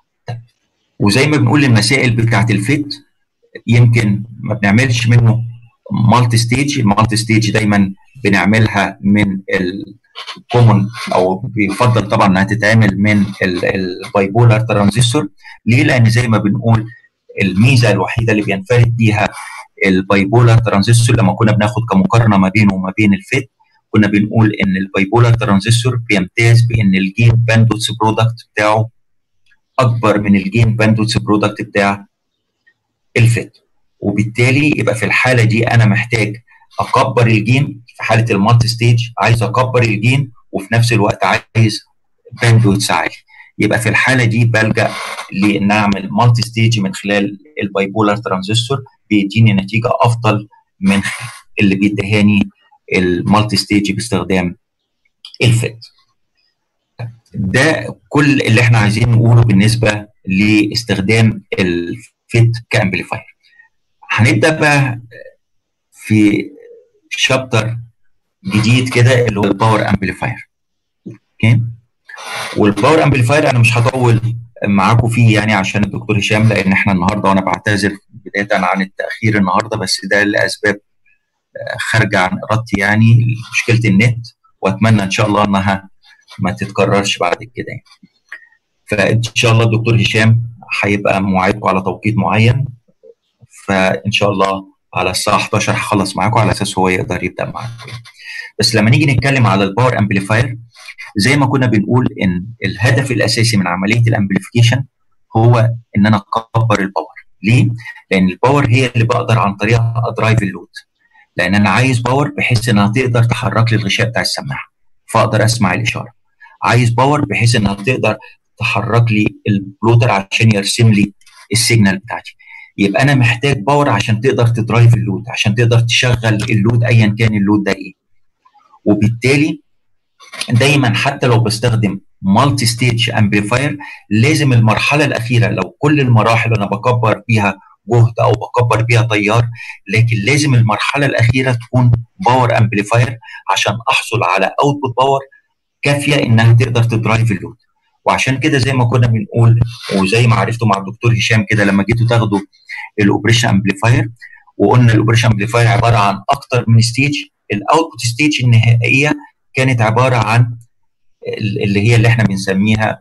وزي ما بنقول المسائل بتاعت الفيت يمكن ما بنعملش منه مالتي ستيج المالتي ستيج دايما بنعملها من الكومون او بيفضل طبعا انها تتعمل من البايبولار ترانزستور ليه؟ لان زي ما بنقول الميزه الوحيده اللي بينفرد بيها البايبولار ترانزستور لما كنا بناخد كمقارنه ما بينه وما بين الفيت كنا بنقول ان البايبولار ترانزستور بيمتاز بان الجين باندوتس برودكت بتاعه اكبر من الجين باندوتس برودكت بتاع الفيت وبالتالي يبقى في الحاله دي انا محتاج اكبر الجين في حاله المالتي ستيج عايز اكبر الجين وفي نفس الوقت عايز باندوتس عالي يبقى في الحاله دي بلجا لان اعمل مالتي ستيج من خلال البايبولار ترانزستور بيديني نتيجه افضل من اللي بيدهاني المالتي ستيج باستخدام الفيت ده كل اللي احنا عايزين نقوله بالنسبه لاستخدام الفيت كامبليفاير هنبدا بقى في شابتر جديد كده اللي هو الباور امبليفاير اوكي والباور امبليفاير انا مش هطول معاكم فيه يعني عشان الدكتور هشام لان احنا النهارده وانا بعتذر بدايه عن التاخير النهارده بس ده لاسباب خارجه عن ارادتي يعني مشكله النت واتمنى ان شاء الله انها ما تتكررش بعد كده يعني. فان شاء الله الدكتور هشام هيبقى موعدكم على توقيت معين فان شاء الله على الساعه 11 هخلص معاكم على اساس هو يقدر يبدا معاكم بس لما نيجي نتكلم على الباور امبليفاير زي ما كنا بنقول ان الهدف الاساسي من عمليه الامبليفيكيشن هو ان انا اكبر الباور ليه؟ لان الباور هي اللي بقدر عن طريقها ادرايف اللود لان انا عايز باور بحيث انها تقدر تحرك لي الغشاء بتاع السماعه فاقدر اسمع الاشاره عايز باور بحيث انها تقدر تحرك لي البلوتر عشان يرسم لي السيجنال بتاعتي يبقى انا محتاج باور عشان تقدر تدرايف اللود عشان تقدر تشغل اللود ايا كان اللود ده ايه وبالتالي دايما حتى لو بستخدم مالتي ستيج امبليفاير لازم المرحله الاخيره لو كل المراحل انا بكبر فيها جهد او بكبر بيها تيار لكن لازم المرحله الاخيره تكون باور امبليفاير عشان احصل على اوتبوت باور كافيه انها تقدر تدرايف اللود وعشان كده زي ما كنا بنقول وزي ما عرفتوا مع الدكتور هشام كده لما جيتوا تاخدوا الاوبريشن امبليفاير وقلنا الاوبريشن امبليفاير عباره عن اكتر من ستيج الاوتبوت ستيج النهائيه كانت عباره عن اللي هي اللي احنا بنسميها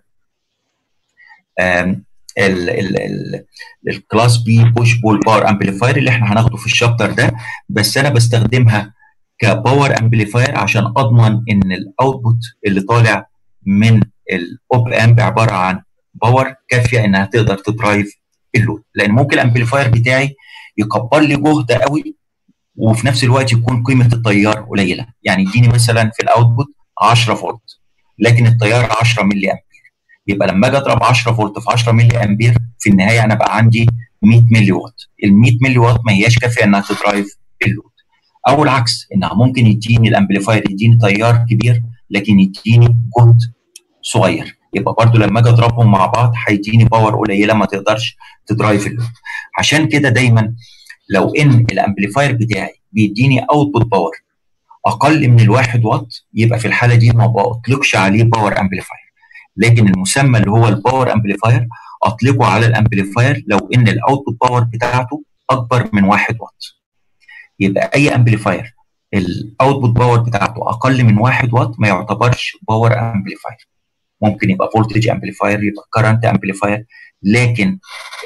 الكلاس بي بوش بول باور امبليفاير اللي احنا هناخده في الشابتر ده بس انا بستخدمها كباور امبليفاير عشان اضمن ان الاوتبوت اللي طالع من الاوب امب عباره عن باور كافيه انها تقدر تدرايف اللود لان ممكن الامبليفاير بتاعي يكبر لي جهد قوي وفي نفس الوقت يكون قيمه التيار قليله يعني يديني مثلا في الاوتبوت 10 فولت لكن التيار 10 ملي امبير يبقى لما اجي اضرب 10 فولت في 10 ملي امبير في النهايه انا بقى عندي 100 ملي وات ال 100 ملي وات ما هياش كافيه انها تدرايف اللود او العكس انها ممكن يديني الامبليفاير يديني تيار كبير لكن يديني جهد صغير يبقى برضو لما اجي اضربهم مع بعض هيديني باور قليله ما تقدرش تدرايف اللود عشان كده دايما لو ان الامبليفاير بتاعي بيديني اوتبوت باور اقل من الواحد واط يبقى في الحاله دي ما بطلقش عليه باور امبليفاير لكن المسمى اللي هو الباور امبليفاير اطلقه على الامبليفاير لو ان الاوتبوت باور بتاعته اكبر من واحد واط يبقى اي امبليفاير الاوتبوت باور بتاعته اقل من واحد واط ما يعتبرش باور امبليفاير ممكن يبقى فولتج امبليفاير يبقى كرنت امبليفاير لكن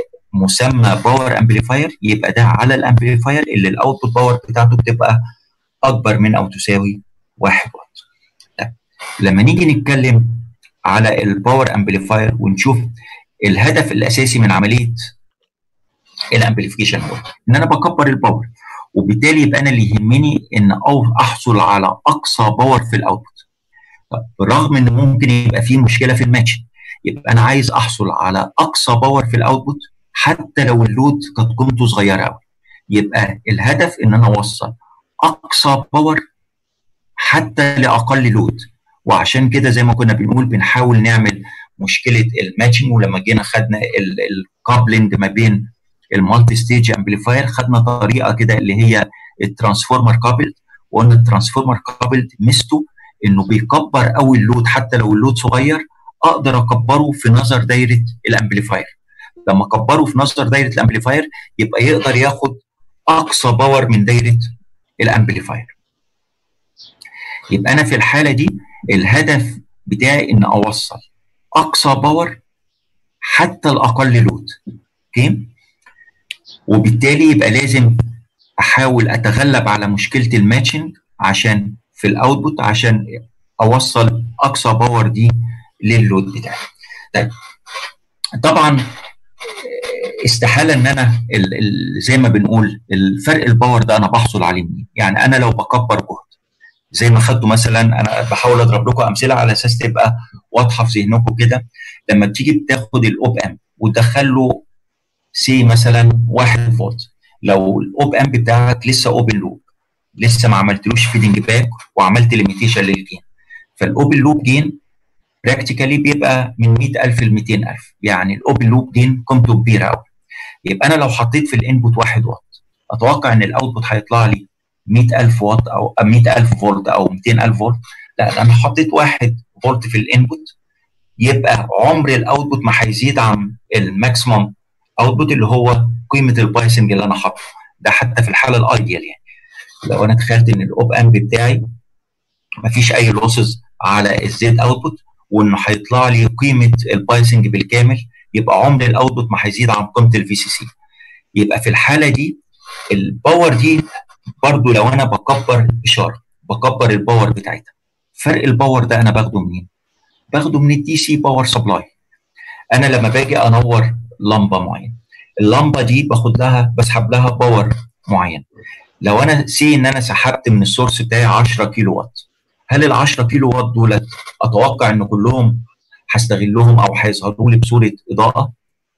مسمى باور امبليفاير يبقى ده على الامبليفاير اللي الاوتبوت باور بتاعته بتبقى اكبر من او تساوي 1 واط طيب لما نيجي نتكلم على الباور امبليفاير ونشوف الهدف الاساسي من عمليه الامبليفيكيشن هو ان انا بكبر الباور وبالتالي يبقى انا اللي يهمني ان أو احصل على اقصى باور في الاوتبوت طب بالرغم ان ممكن يبقى في مشكله في الماتش يبقى انا عايز احصل على اقصى باور في الاوتبوت حتى لو اللود كانت قيمته صغيره قوي يبقى الهدف ان انا اوصل اقصى باور حتى لاقل لود وعشان كده زي ما كنا بنقول بنحاول نعمل مشكله الماتشنج ولما جينا خدنا الكابلنج ما بين المالتي ستيج امبليفاير خدنا طريقه كده اللي هي الترانسفورمر كابل وقلنا الترانسفورمر كابل ميزته انه بيكبر قوي اللود حتى لو اللود صغير اقدر اكبره في نظر دايره الامبليفاير لما اكبره في نظر دايره الامبليفاير يبقى يقدر ياخد اقصى باور من دايره الامبليفاير يبقى انا في الحاله دي الهدف بتاعي ان اوصل اقصى باور حتى الاقل لود اوكي وبالتالي يبقى لازم احاول اتغلب على مشكله الماتشنج عشان في الاوتبوت عشان اوصل اقصى باور دي لللود بتاعي طيب طبعا استحاله ان انا ال ال زي ما بنقول الفرق الباور ده انا بحصل عليه منين يعني انا لو بكبر جهد زي ما خدته مثلا انا بحاول اضرب لكم امثله على اساس تبقى واضحه في ذهنكم كده لما تيجي بتاخد الاوب ام وتدخل له سي مثلا 1 فولت لو الاوب امب بتاعك لسه اوبن لوب لسه ما عملتلوش فيدنج باك وعملت ليميتيشن للجين فالاوبن لوب جين براكتيكالي بيبقى من 100000 ل 200000 يعني الاوبن لوب جين قيمته كبيره قوي يبقى انا لو حطيت في الانبوت 1 واط اتوقع ان الاوتبوت هيطلع لي 100000 واط او 100000 فولت او 200000 فولت لا انا حطيت 1 فولت في الانبوت يبقى عمر الاوتبوت ما هيزيد عن الماكسيمم اوتبوت اللي هو قيمه البايسنج اللي انا حاطه ده حتى في الحاله الايديال يعني لو انا تخيلت ان الاوب امب بتاعي ما فيش اي لوسز على الزد اوتبوت وانه هيطلع لي قيمه البايسنج بالكامل يبقى عمر الاوتبوت ما هيزيد عن قيمه الفي سي سي يبقى في الحاله دي الباور دي برضو لو انا بكبر اشاره بكبر الباور بتاعتها فرق الباور ده انا باخده منين؟ باخده من الدي سي باور سبلاي انا لما باجي انور لمبه معينه اللمبه دي باخد لها بسحب لها باور معين لو انا سي ان انا سحبت من السورس بتاعي 10 كيلو وات هل ال 10 كيلو وات دولت اتوقع ان كلهم هستغلهم او هيظهروا لي بصوره اضاءه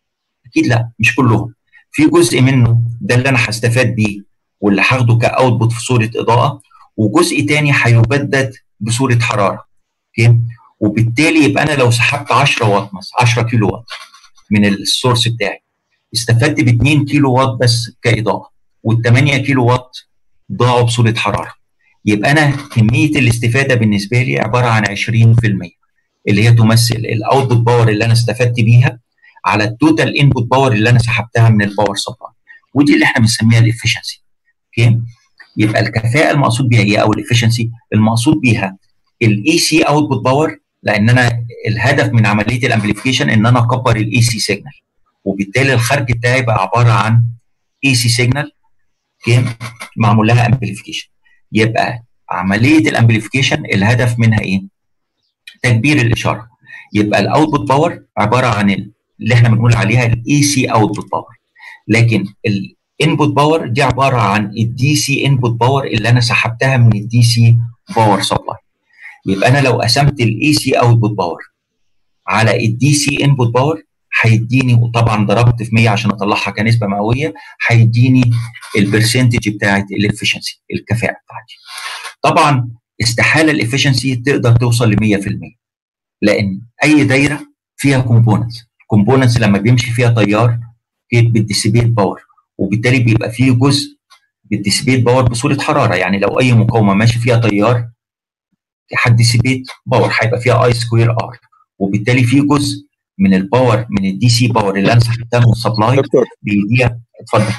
اكيد لا مش كلهم في جزء منه ده اللي انا هستفاد بيه واللي هاخده كاوتبوت في صوره اضاءه وجزء تاني هيبدد بصوره حراره اوكي وبالتالي يبقى انا لو سحبت 10 واط مثلا 10 كيلو واط من السورس بتاعي استفدت ب 2 كيلو واط بس كاضاءه وال 8 كيلو واط ضاعوا بصوره حراره يبقى انا كميه الاستفاده بالنسبه لي عباره عن 20% اللي هي تمثل الاوتبوت باور اللي انا استفدت بيها على التوتال انبوت باور اللي انا سحبتها من الباور سبلاي ودي اللي احنا بنسميها الافشنسي اوكي يبقى الكفاءه المقصود بيها هي او الافشنسي المقصود بيها الاي سي اوتبوت باور لان انا الهدف من عمليه الامبليفيكيشن ان انا اكبر الاي سي سيجنال وبالتالي الخارج بتاعي بقى عباره عن اي سي سيجنال معمول لها امبليفيكيشن يبقى عمليه الامبليفيكيشن الهدف منها ايه؟ تكبير الاشاره يبقى الاوتبوت باور عباره عن اللي احنا بنقول عليها الاي سي اوتبوت باور لكن الانبوت باور دي عباره عن الدي سي انبوت باور اللي انا سحبتها من الدي سي باور سبلاي يبقى انا لو قسمت الاي سي اوتبوت باور على الدي سي انبوت باور هيديني وطبعا ضربت في 100 عشان اطلعها كنسبه مئويه هيديني البرسنتج بتاعت الافشنسي الكفاءه بتاعتي. طبعا استحاله الافشنسي تقدر توصل ل 100% لان اي دايره فيها كومبوننتس، الكومبوننتس لما بيمشي فيها تيار بتديسيبيت باور وبالتالي بيبقى فيه جزء بتديسيبيت باور بصوره حراره يعني لو اي مقاومه ماشي فيها تيار هتديسيبيت باور هيبقى فيها اي سكوير ار وبالتالي في جزء من الباور من الدي سي باور اللي انا سحبتها من السبلاي دكتور بيديها اتفضل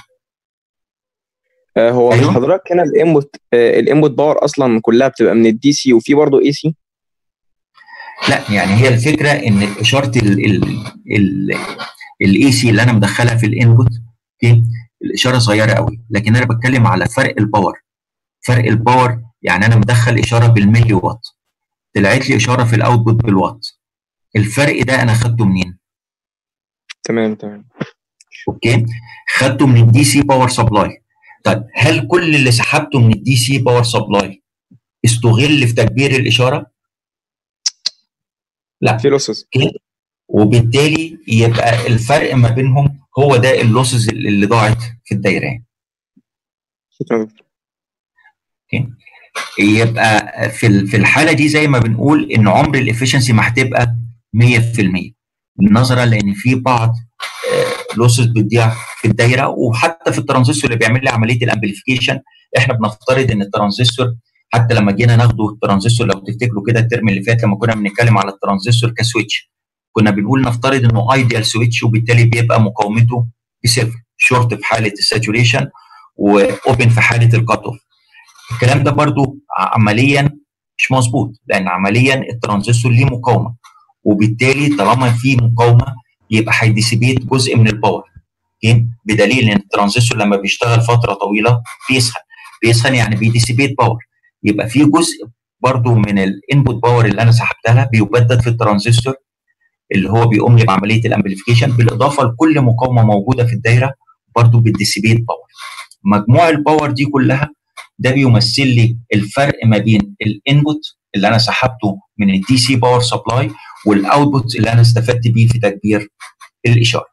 آه هو أيوه. مش حضرتك هنا الانبوت آه الانبوت باور اصلا كلها بتبقى من الدي سي وفي برضه اي سي لا يعني هي الفكره ان اشاره الاي سي اللي انا مدخلها في الانبوت اوكي الاشاره صغيره قوي لكن انا بتكلم على فرق الباور فرق الباور يعني انا مدخل اشاره بالملي وات طلعت لي اشاره في الاوتبوت بالوات الفرق ده انا خدته منين؟ تمام تمام اوكي خدته من الدي سي باور سبلاي طيب هل كل اللي سحبته من الدي سي باور سبلاي استغل في تكبير الاشاره؟ لا في لوسز اوكي وبالتالي يبقى الفرق ما بينهم هو ده اللوسز اللي ضاعت في الدايره شكرا دكتور اوكي يبقى في ال- في الحاله دي زي ما بنقول ان عمر الافشنسي ما هتبقى 100% نظرا لان في بعض لوسز بتضيع في الدايره وحتى في الترانزستور اللي بيعمل لي عمليه الامبليفيكيشن احنا بنفترض ان الترانزستور حتى لما جينا ناخده الترانزستور لو تفتكروا كده الترم اللي فات لما كنا بنتكلم على الترانزستور كسويتش كنا بنقول نفترض انه ايديال سويتش وبالتالي بيبقى مقاومته بصفر شورت في حاله الساتوريشن واوبن في حاله الكات اوف الكلام ده برضو عمليا مش مظبوط لان عمليا الترانزستور ليه مقاومه وبالتالي طالما في مقاومه يبقى هيديسيبيت جزء من الباور اوكي بدليل ان الترانزستور لما بيشتغل فتره طويله بيسخن بيسخن يعني بيديسيبيت باور يبقى في جزء برضو من الانبوت باور اللي انا سحبتها بيبدد في الترانزستور اللي هو بيقوم لي بعمليه الامبليفيكيشن بالاضافه لكل مقاومه موجوده في الدايره برضو بتديسيبيت باور مجموع الباور دي كلها ده بيمثل لي الفرق ما بين الانبوت اللي انا سحبته من الدي سي باور سبلاي والاوتبوت اللي انا استفدت بيه في تكبير الاشاره.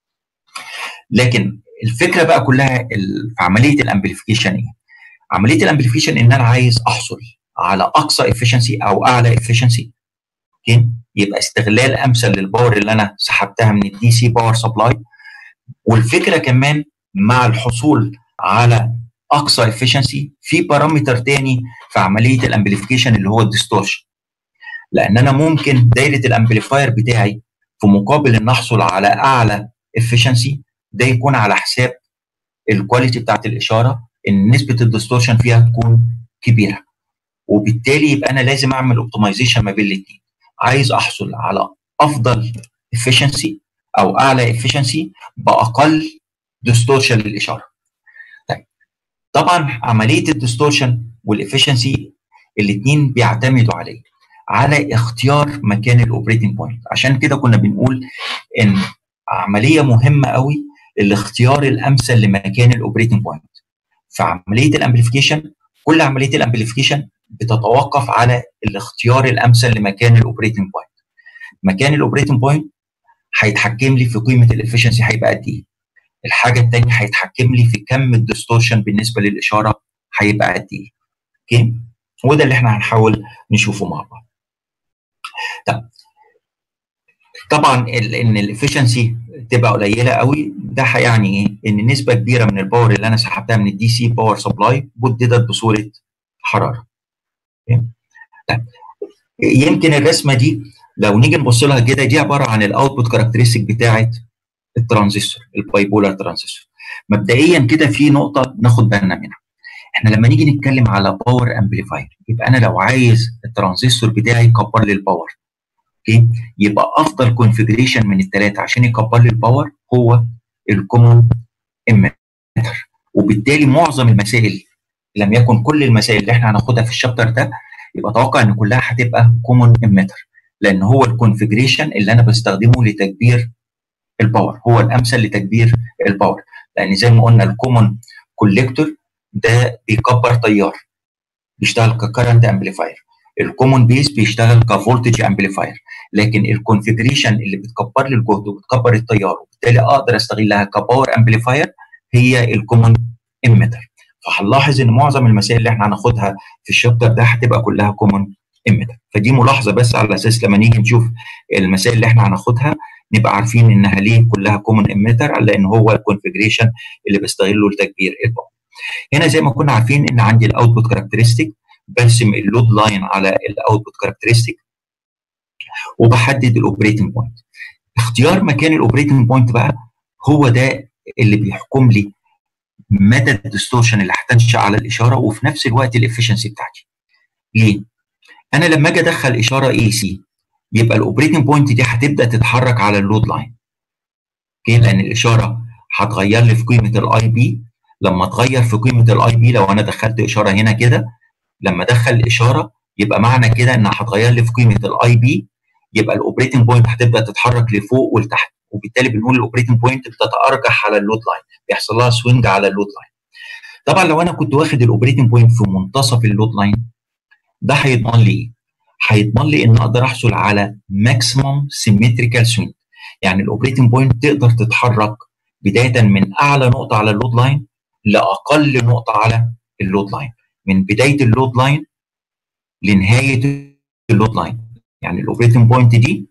لكن الفكره بقى كلها ال- في عمليه الامبليفيكيشن ايه؟ عمليه الامبليفيكيشن ان انا عايز احصل على اقصى افشنسي او اعلى افشنسي اوكي يبقى استغلال امثل للباور اللي انا سحبتها من الدي سي باور سبلاي والفكره كمان مع الحصول على اقصى افشنسي في بارامتر تاني في عمليه الامبليفيكيشن اللي هو الديستورشن لان انا ممكن دايره الامبليفاير بتاعي في مقابل ان احصل على اعلى افشنسي ده يكون على حساب الكواليتي بتاعت الاشاره ان نسبه الديستورشن فيها تكون كبيره وبالتالي يبقى انا لازم اعمل اوبتمايزيشن ما بين الاثنين عايز احصل على افضل افشنسي او اعلى افشنسي باقل ديستورشن للاشاره طيب طبعا عمليه الديستورشن والافشنسي الاثنين بيعتمدوا عليه على اختيار مكان الاوبريتنج بوينت عشان كده كنا بنقول ان عمليه مهمه قوي الاختيار الامثل لمكان الاوبريتنج بوينت في عمليه الامبليفيكيشن كل عمليه الامبليفيكيشن بتتوقف على الاختيار الامثل لمكان الاوبريتنج بوينت مكان الاوبريتنج بوينت هيتحكم لي في قيمه الافشنسي هيبقى قد ايه الحاجه الثانيه هيتحكم لي في كم الديستورشن بالنسبه للاشاره هيبقى قد ايه اوكي وده اللي احنا هنحاول نشوفه مع بعض طب طبعا ان الافشنسي تبقى قليله قوي ده هيعني ايه؟ ان نسبه كبيره من الباور اللي انا سحبتها من الدي سي باور سبلاي بددت بصوره حراره. طيب يمكن الرسمه دي لو نيجي نبص لها كده دي عباره عن الاوتبوت كاركترستيك بتاعه الترانزستور الباي بولار ترانزستور. مبدئيا كده في نقطه ناخد بالنا منها. احنا لما نيجي نتكلم على باور امبليفاير يبقى انا لو عايز الترانزستور بتاعي يكبر لي الباور اوكي يبقى افضل كونفجريشن من الثلاثه عشان يكبر لي الباور هو الكومون اميتر وبالتالي معظم المسائل لم يكن كل المسائل اللي احنا هناخدها في الشابتر ده يبقى اتوقع ان كلها هتبقى كومون اميتر لان هو الكونفجريشن اللي انا بستخدمه لتكبير الباور هو الامثل لتكبير الباور لان زي ما قلنا الكومون كوليكتور ده بيكبر تيار بيشتغل ككرنت امبليفاير الكومون بيس بيشتغل كفولتج امبليفاير لكن الكونفجريشن اللي بتكبر لي الجهد وبتكبر التيار وبالتالي اقدر استغلها كباور امبليفاير هي الكومون اميتر فهنلاحظ ان معظم المسائل اللي احنا هناخدها في الشابتر ده هتبقى كلها كومون اميتر فدي ملاحظه بس على اساس لما نيجي نشوف المسائل اللي احنا هناخدها نبقى عارفين انها ليه كلها كومون اميتر لان هو الكونفجريشن اللي بستغله لتكبير الباور هنا زي ما كنا عارفين ان عندي الاوتبوت كاركترستيك برسم اللود لاين على الاوتبوت كاركترستيك وبحدد الاوبريتنج بوينت اختيار مكان الاوبريتنج بوينت بقى هو ده اللي بيحكم لي مدى الديستورشن اللي هتنشا على الاشاره وفي نفس الوقت الافشنسي بتاعتي ليه انا لما اجي ادخل اشاره اي سي يبقى الاوبريتنج بوينت دي هتبدا تتحرك على اللود لاين اوكي لان الاشاره هتغير لي في قيمه الاي بي لما تغير في قيمه الاي بي لو انا دخلت اشاره هنا كده لما ادخل الاشاره يبقى معنى كده انها هتغير لي في قيمه الاي بي يبقى الاوبريتنج بوينت هتبدا تتحرك لفوق ولتحت وبالتالي بنقول الاوبريتنج بوينت بتتارجح على اللود لاين بيحصل لها سوينج على اللود لاين طبعا لو انا كنت واخد الاوبريتنج بوينت في منتصف اللود لاين ده هيضمن لي ايه؟ هيضمن لي ان اقدر احصل على ماكسيمم سيمتريكال سوينج يعني الاوبريتنج بوينت تقدر تتحرك بدايه من اعلى نقطه على اللود لاين لاقل نقطه على اللود لاين من بدايه اللود لاين لنهايه اللود لاين يعني الاوبريتنج بوينت دي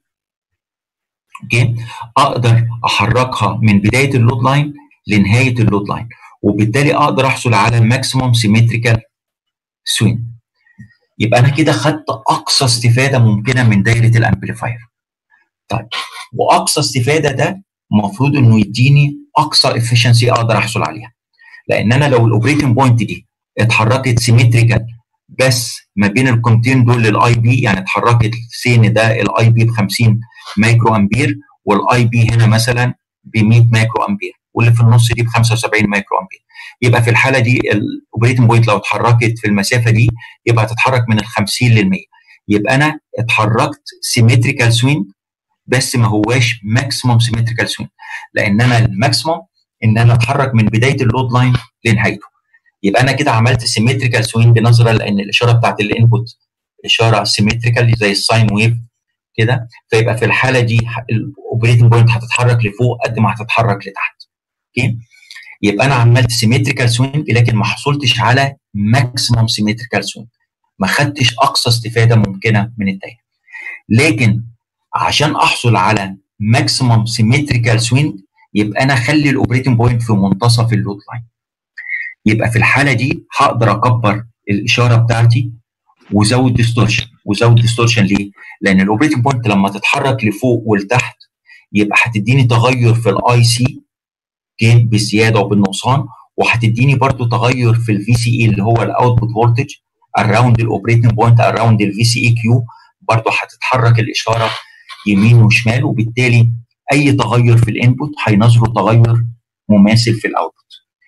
اوكي اقدر احركها من بدايه اللود لاين لنهايه اللود لاين وبالتالي اقدر احصل على ماكسيموم سيمتريكال سوين يبقى انا كده خدت اقصى استفاده ممكنه من دايره الامبليفاير طيب واقصى استفاده ده المفروض انه يديني اقصى افشنسي اقدر احصل عليها لان انا لو الاوبريتنج بوينت دي اتحركت سيمتريكال بس ما بين القيمتين دول للاي بي يعني اتحركت سين ده الاي بي ب 50 مايكرو امبير والاي بي هنا مثلا ب 100 مايكرو امبير واللي في النص دي ب 75 مايكرو امبير يبقى في الحاله دي الاوبريتنج بوينت لو اتحركت في المسافه دي يبقى هتتحرك من ال 50 لل 100 يبقى انا اتحركت سيمتريكال سوينج بس ما هواش ماكسيموم سيمتريكال سوينج لان انا الماكسيموم ان انا اتحرك من بدايه اللود لاين لنهايته يبقى انا كده عملت سيمتريكال سوينج نظرا لان الاشاره بتاعت الانبوت اشاره سيمتريكال زي الساين ويف كده فيبقى في الحاله دي الاوبريتنج بوينت هتتحرك لفوق قد ما هتتحرك لتحت اوكي يبقى انا عملت سيمتريكال سوينج لكن ما حصلتش على ماكسيمم سيمتريكال سوينج ما خدتش اقصى استفاده ممكنه من الدايره لكن عشان احصل على ماكسيمم سيمتريكال سوينج يبقى انا اخلي الاوبريتنج بوينت في منتصف اللود لاين يبقى في الحاله دي هقدر اكبر الاشاره بتاعتي وزود ديستورشن وزود ديستورشن ليه؟ لان الاوبريتنج بوينت لما تتحرك لفوق ولتحت يبقى هتديني تغير في الاي سي بالزياده وبالنقصان وهتديني برضو تغير في الفي سي اي اللي هو الاوتبوت فولتج اراوند الاوبريتنج بوينت اراوند الفي سي اي كيو برضو هتتحرك الاشاره يمين وشمال وبالتالي اي تغير في الانبوت هينظره تغير مماثل في الاوتبوت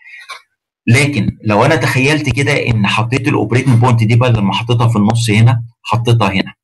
لكن لو انا تخيلت كده ان حطيت الاوبريتنج بوينت دي بدل ما حطيتها في النص هنا حطيتها هنا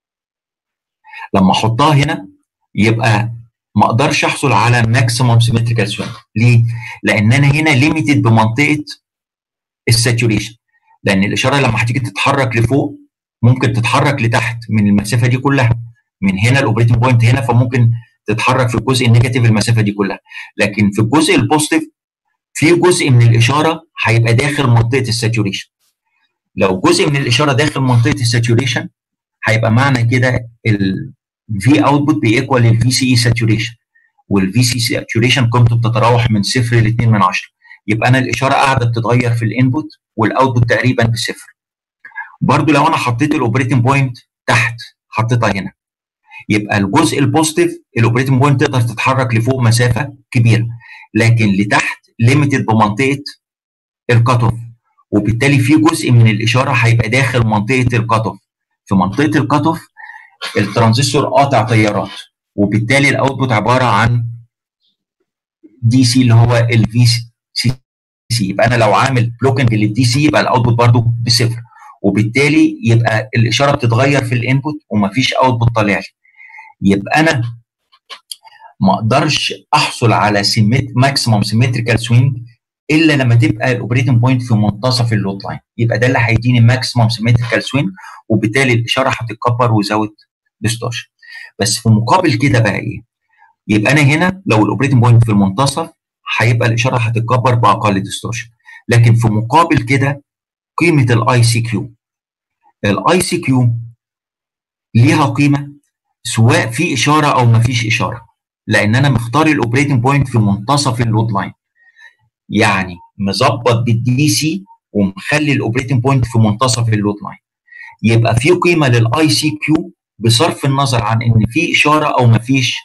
لما احطها هنا يبقى ما اقدرش احصل على ماكسيموم سيمتريكال سوينج ليه؟ لان انا هنا ليميتد بمنطقه الساتوريشن لان الاشاره لما هتيجي تتحرك لفوق ممكن تتحرك لتحت من المسافه دي كلها من هنا الاوبريتنج بوينت هنا فممكن تتحرك في الجزء النيجاتيف المسافه دي كلها لكن في الجزء البوزيتيف في جزء من الاشاره هيبقى داخل منطقه الساتوريشن لو جزء من الاشاره داخل منطقه الساتوريشن هيبقى معنى كده الفي اوتبوت بيكوال للفي سي اي ساتوريشن والفي سي ساتوريشن قيمته بتتراوح من صفر ل 2 من 10 يبقى انا الاشاره قاعده بتتغير في الانبوت والاوتبوت تقريبا بصفر برضو لو انا حطيت الاوبريتنج بوينت تحت حطيتها هنا يبقى الجزء البوزيتيف الاوبريتنج بوينت تقدر تتحرك لفوق مسافه كبيره لكن لتحت ليميتد بمنطقه الكات اوف وبالتالي في جزء من الاشاره هيبقى داخل منطقه الكات اوف في منطقه الكات اوف الترانزستور قاطع تيارات وبالتالي الاوتبوت عباره عن دي سي اللي هو الفي سي سي يبقى انا لو عامل بلوكنج للدي سي يبقى الاوتبوت برضو بصفر وبالتالي يبقى الاشاره بتتغير في الانبوت ومفيش اوتبوت طالع لي يبقى انا ما اقدرش احصل على سيمت ماكسيموم سيمتريكال سوينج الا لما تبقى الاوبريتنج بوينت في منتصف اللود لاين يبقى ده اللي هيديني ماكسيموم سيمتريكال سوينج وبالتالي الاشاره هتتكبر وزود ديستورشن بس في مقابل كده بقى ايه يبقى انا هنا لو الاوبريتنج بوينت في المنتصف هيبقى الاشاره هتتكبر باقل ديستورشن لكن في مقابل كده قيمه الاي سي كيو الاي سي كيو ليها قيمه سواء في اشاره او ما فيش اشاره لان انا مختار الاوبريتنج بوينت في منتصف اللود لاين يعني مظبط بالدي سي ومخلي الاوبريتنج بوينت في منتصف اللود لاين يبقى في قيمه للاي سي كيو بصرف النظر عن ان في اشاره او ما فيش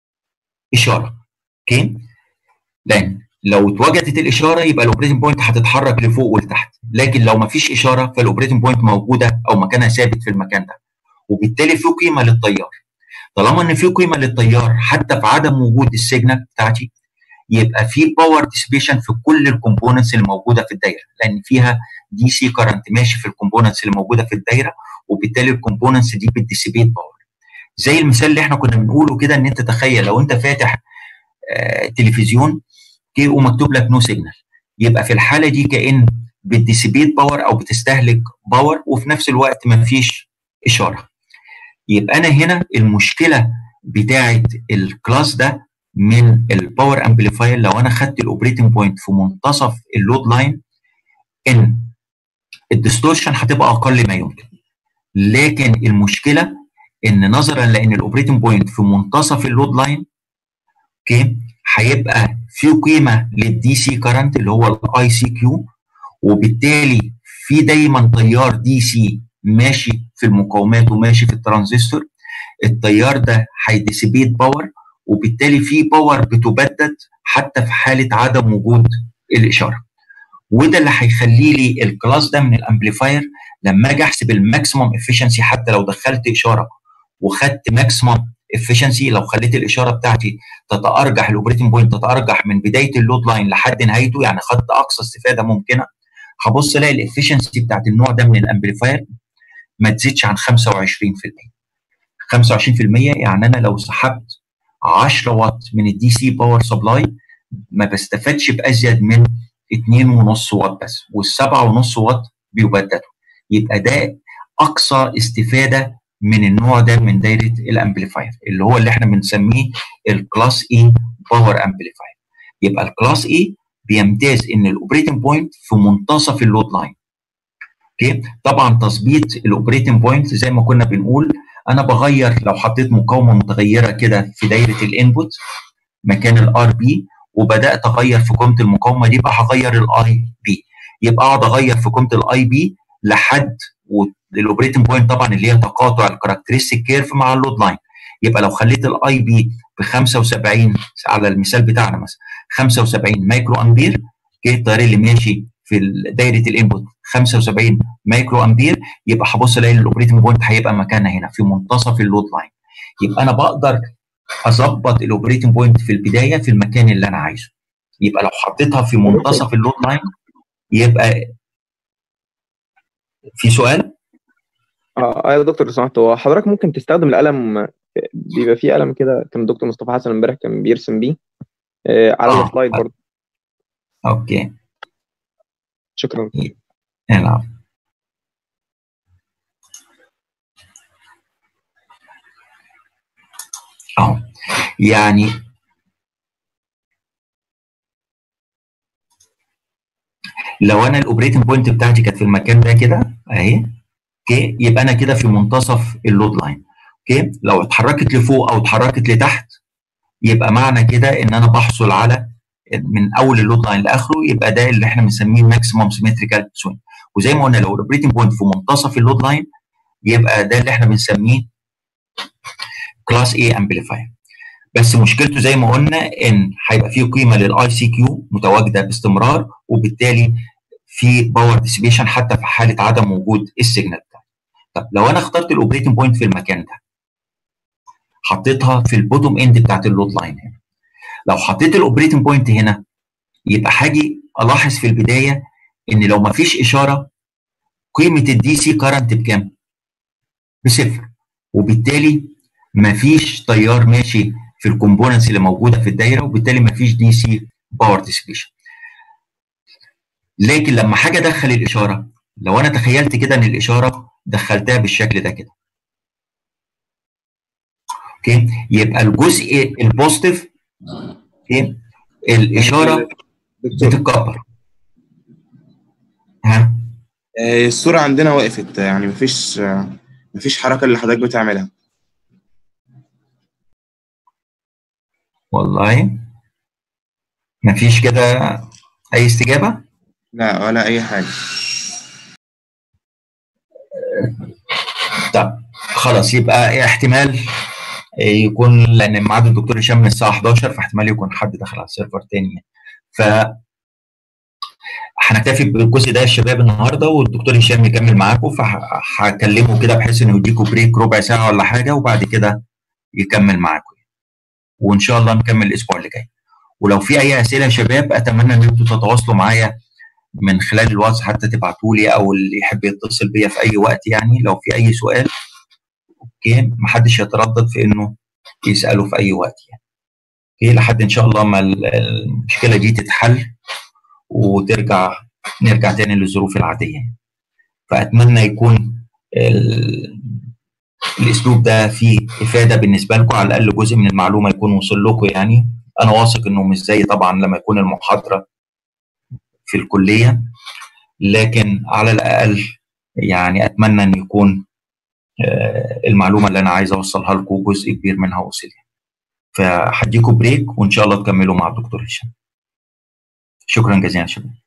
اشاره اوكي لان لو اتوجدت الاشاره يبقى الاوبريتنج بوينت هتتحرك لفوق ولتحت لكن لو ما فيش اشاره فالاوبريتنج بوينت موجوده او مكانها ثابت في المكان ده وبالتالي في قيمه للتيار طالما ان في قيمه للتيار حتى في عدم وجود السيجنال بتاعتي يبقى في باور ديسبيشن في كل الكومبوننتس اللي موجوده في الدايره لان فيها دي سي كارنت ماشي في الكومبوننتس اللي موجوده في الدايره وبالتالي الكومبوننتس دي بتديسيبيت باور زي المثال اللي احنا كنا بنقوله كده ان انت تخيل لو انت فاتح آه تلفزيون كي ومكتوب لك نو سيجنال يبقى في الحاله دي كان بتديسيبيت باور او بتستهلك باور وفي نفس الوقت ما فيش اشاره يبقى انا هنا المشكله بتاعه الكلاس ده من الباور امبليفاير لو انا خدت الاوبريتنج بوينت في منتصف اللود لاين ان الديستورشن هتبقى اقل ما يمكن لكن المشكله ان نظرا لان الاوبريتنج بوينت في منتصف اللود لاين اوكي هيبقى في قيمه للدي سي كارنت اللي هو الاي سي كيو وبالتالي في دايما تيار دي سي ماشي في المقاومات وماشي في الترانزستور التيار ده هيديسيبيت باور وبالتالي في باور بتبدد حتى في حاله عدم وجود الاشاره وده اللي هيخلي لي الكلاس ده من الامبليفاير لما اجي احسب الماكسيمم افشنسي حتى لو دخلت اشاره وخدت ماكسيمم افشنسي لو خليت الاشاره بتاعتي تتارجح الاوبريتنج بوينت تتارجح من بدايه اللود لاين لحد نهايته يعني خدت اقصى استفاده ممكنه هبص الاقي الافشنسي بتاعت النوع ده من الامبليفاير ما تزيدش عن 25% 25% يعني انا لو سحبت 10 واط من الدي سي باور سبلاي ما بستفادش بازيد من 2.5 واط بس وال7.5 واط بيبددوا يبقى ده اقصى استفاده من النوع ده من دايره الامبليفاير اللي هو اللي احنا بنسميه الكلاس اي باور امبليفاير يبقى الكلاس اي بيمتاز ان الاوبريتنج بوينت في منتصف اللود لاين اوكي طبعا تظبيط الاوبريتنج بوينت زي ما كنا بنقول انا بغير لو حطيت مقاومه متغيره كده في دايره الانبوت مكان الار بي وبدات اغير في قيمه المقاومه دي بقى هغير الاي بي يبقى اقعد اغير في قيمه الاي بي لحد الاوبريتنج بوينت طبعا اللي هي تقاطع الكاركترستيك كيرف مع اللود لاين يبقى لو خليت الاي بي ب 75 على المثال بتاعنا مثلا 75 مايكرو امبير اوكي التيار اللي ماشي في دايره الانبوت 75 مايكرو امبير يبقى هبص الاقي الاوبريتنج بوينت هيبقى مكانها هنا في منتصف اللود لاين يبقى انا بقدر اظبط الاوبريتنج بوينت في البدايه في المكان اللي انا عايزه يبقى لو حطيتها في منتصف اللود لاين يبقى في سؤال؟ اه يا دكتور لو سمحت هو حضرتك ممكن تستخدم القلم بيبقى فيه قلم كده كان الدكتور مصطفى حسن امبارح كان بيرسم بيه آه على آه. السلايد برضه اوكي شكرا العب اهو يعني لو انا الاوبريتنج بوينت بتاعتي كانت في المكان ده كده اهي اوكي يبقى انا كده في منتصف اللود لاين اوكي لو اتحركت لفوق او اتحركت لتحت يبقى معنى كده ان انا بحصل على من اول اللود لاين لاخره يبقى ده اللي احنا بنسميه ماكسيموم سيمتريكال سوينج وزي ما قلنا لو الاوبريتنج بوينت في منتصف اللود لاين يبقى ده اللي احنا بنسميه كلاس A امبليفاير بس مشكلته زي ما قلنا ان هيبقى فيه قيمه للاي سي كيو متواجده باستمرار وبالتالي في باور ديسيبيشن حتى في حاله عدم وجود السيجنال بتاعي. طب لو انا اخترت الاوبريتنج بوينت في المكان ده حطيتها في البوتوم اند بتاعت اللود لاين هنا لو حطيت الاوبريتنج بوينت هنا يبقى هاجي الاحظ في البدايه ان لو ما فيش اشاره قيمه الدي سي كارنت بكام؟ بصفر وبالتالي ما فيش تيار ماشي في الكومبوننتس اللي موجوده في الدايره وبالتالي ما فيش دي سي باور ديسبيشن لكن لما حاجه ادخل الاشاره لو انا تخيلت كده ان الاشاره دخلتها بالشكل ده كده اوكي يبقى الجزء البوزيتيف اوكي الاشاره بتتكبر ها آه، الصورة عندنا وقفت يعني مفيش آه، مفيش حركة اللي حضرتك بتعملها والله مفيش كده اي استجابه لا ولا أي حاجة طب خلاص يبقى احتمال يكون لان ميعاد الدكتور هشام من الساعه 11 فاحتمال يكون حد دخل على السيرفر تاني ف هنكتفي بالجزء ده يا شباب النهارده والدكتور هشام يكمل معاكم فهكلمه كده بحيث انه يديكم بريك ربع ساعه ولا حاجه وبعد كده يكمل معاكم وان شاء الله نكمل الاسبوع اللي جاي ولو في اي اسئله يا شباب اتمنى ان انتم تتواصلوا معايا من خلال الواتس حتى تبعتوا لي او اللي يحب يتصل بيا في اي وقت يعني لو في اي سؤال اوكي محدش يتردد في انه يساله في اي وقت يعني اوكي لحد ان شاء الله ما المشكله دي تتحل وترجع نرجع تاني للظروف العاديه يعني. فاتمنى يكون ال... الاسلوب ده فيه افاده بالنسبه لكم على الاقل جزء من المعلومه يكون وصل لكم يعني انا واثق انه مش زي طبعا لما يكون المحاضره في الكليه لكن على الاقل يعني اتمنى ان يكون المعلومه اللي انا عايز اوصلها لكم جزء كبير منها وصل فهديكم بريك وان شاء الله تكملوا مع الدكتور هشام شكرا جزيلا شباب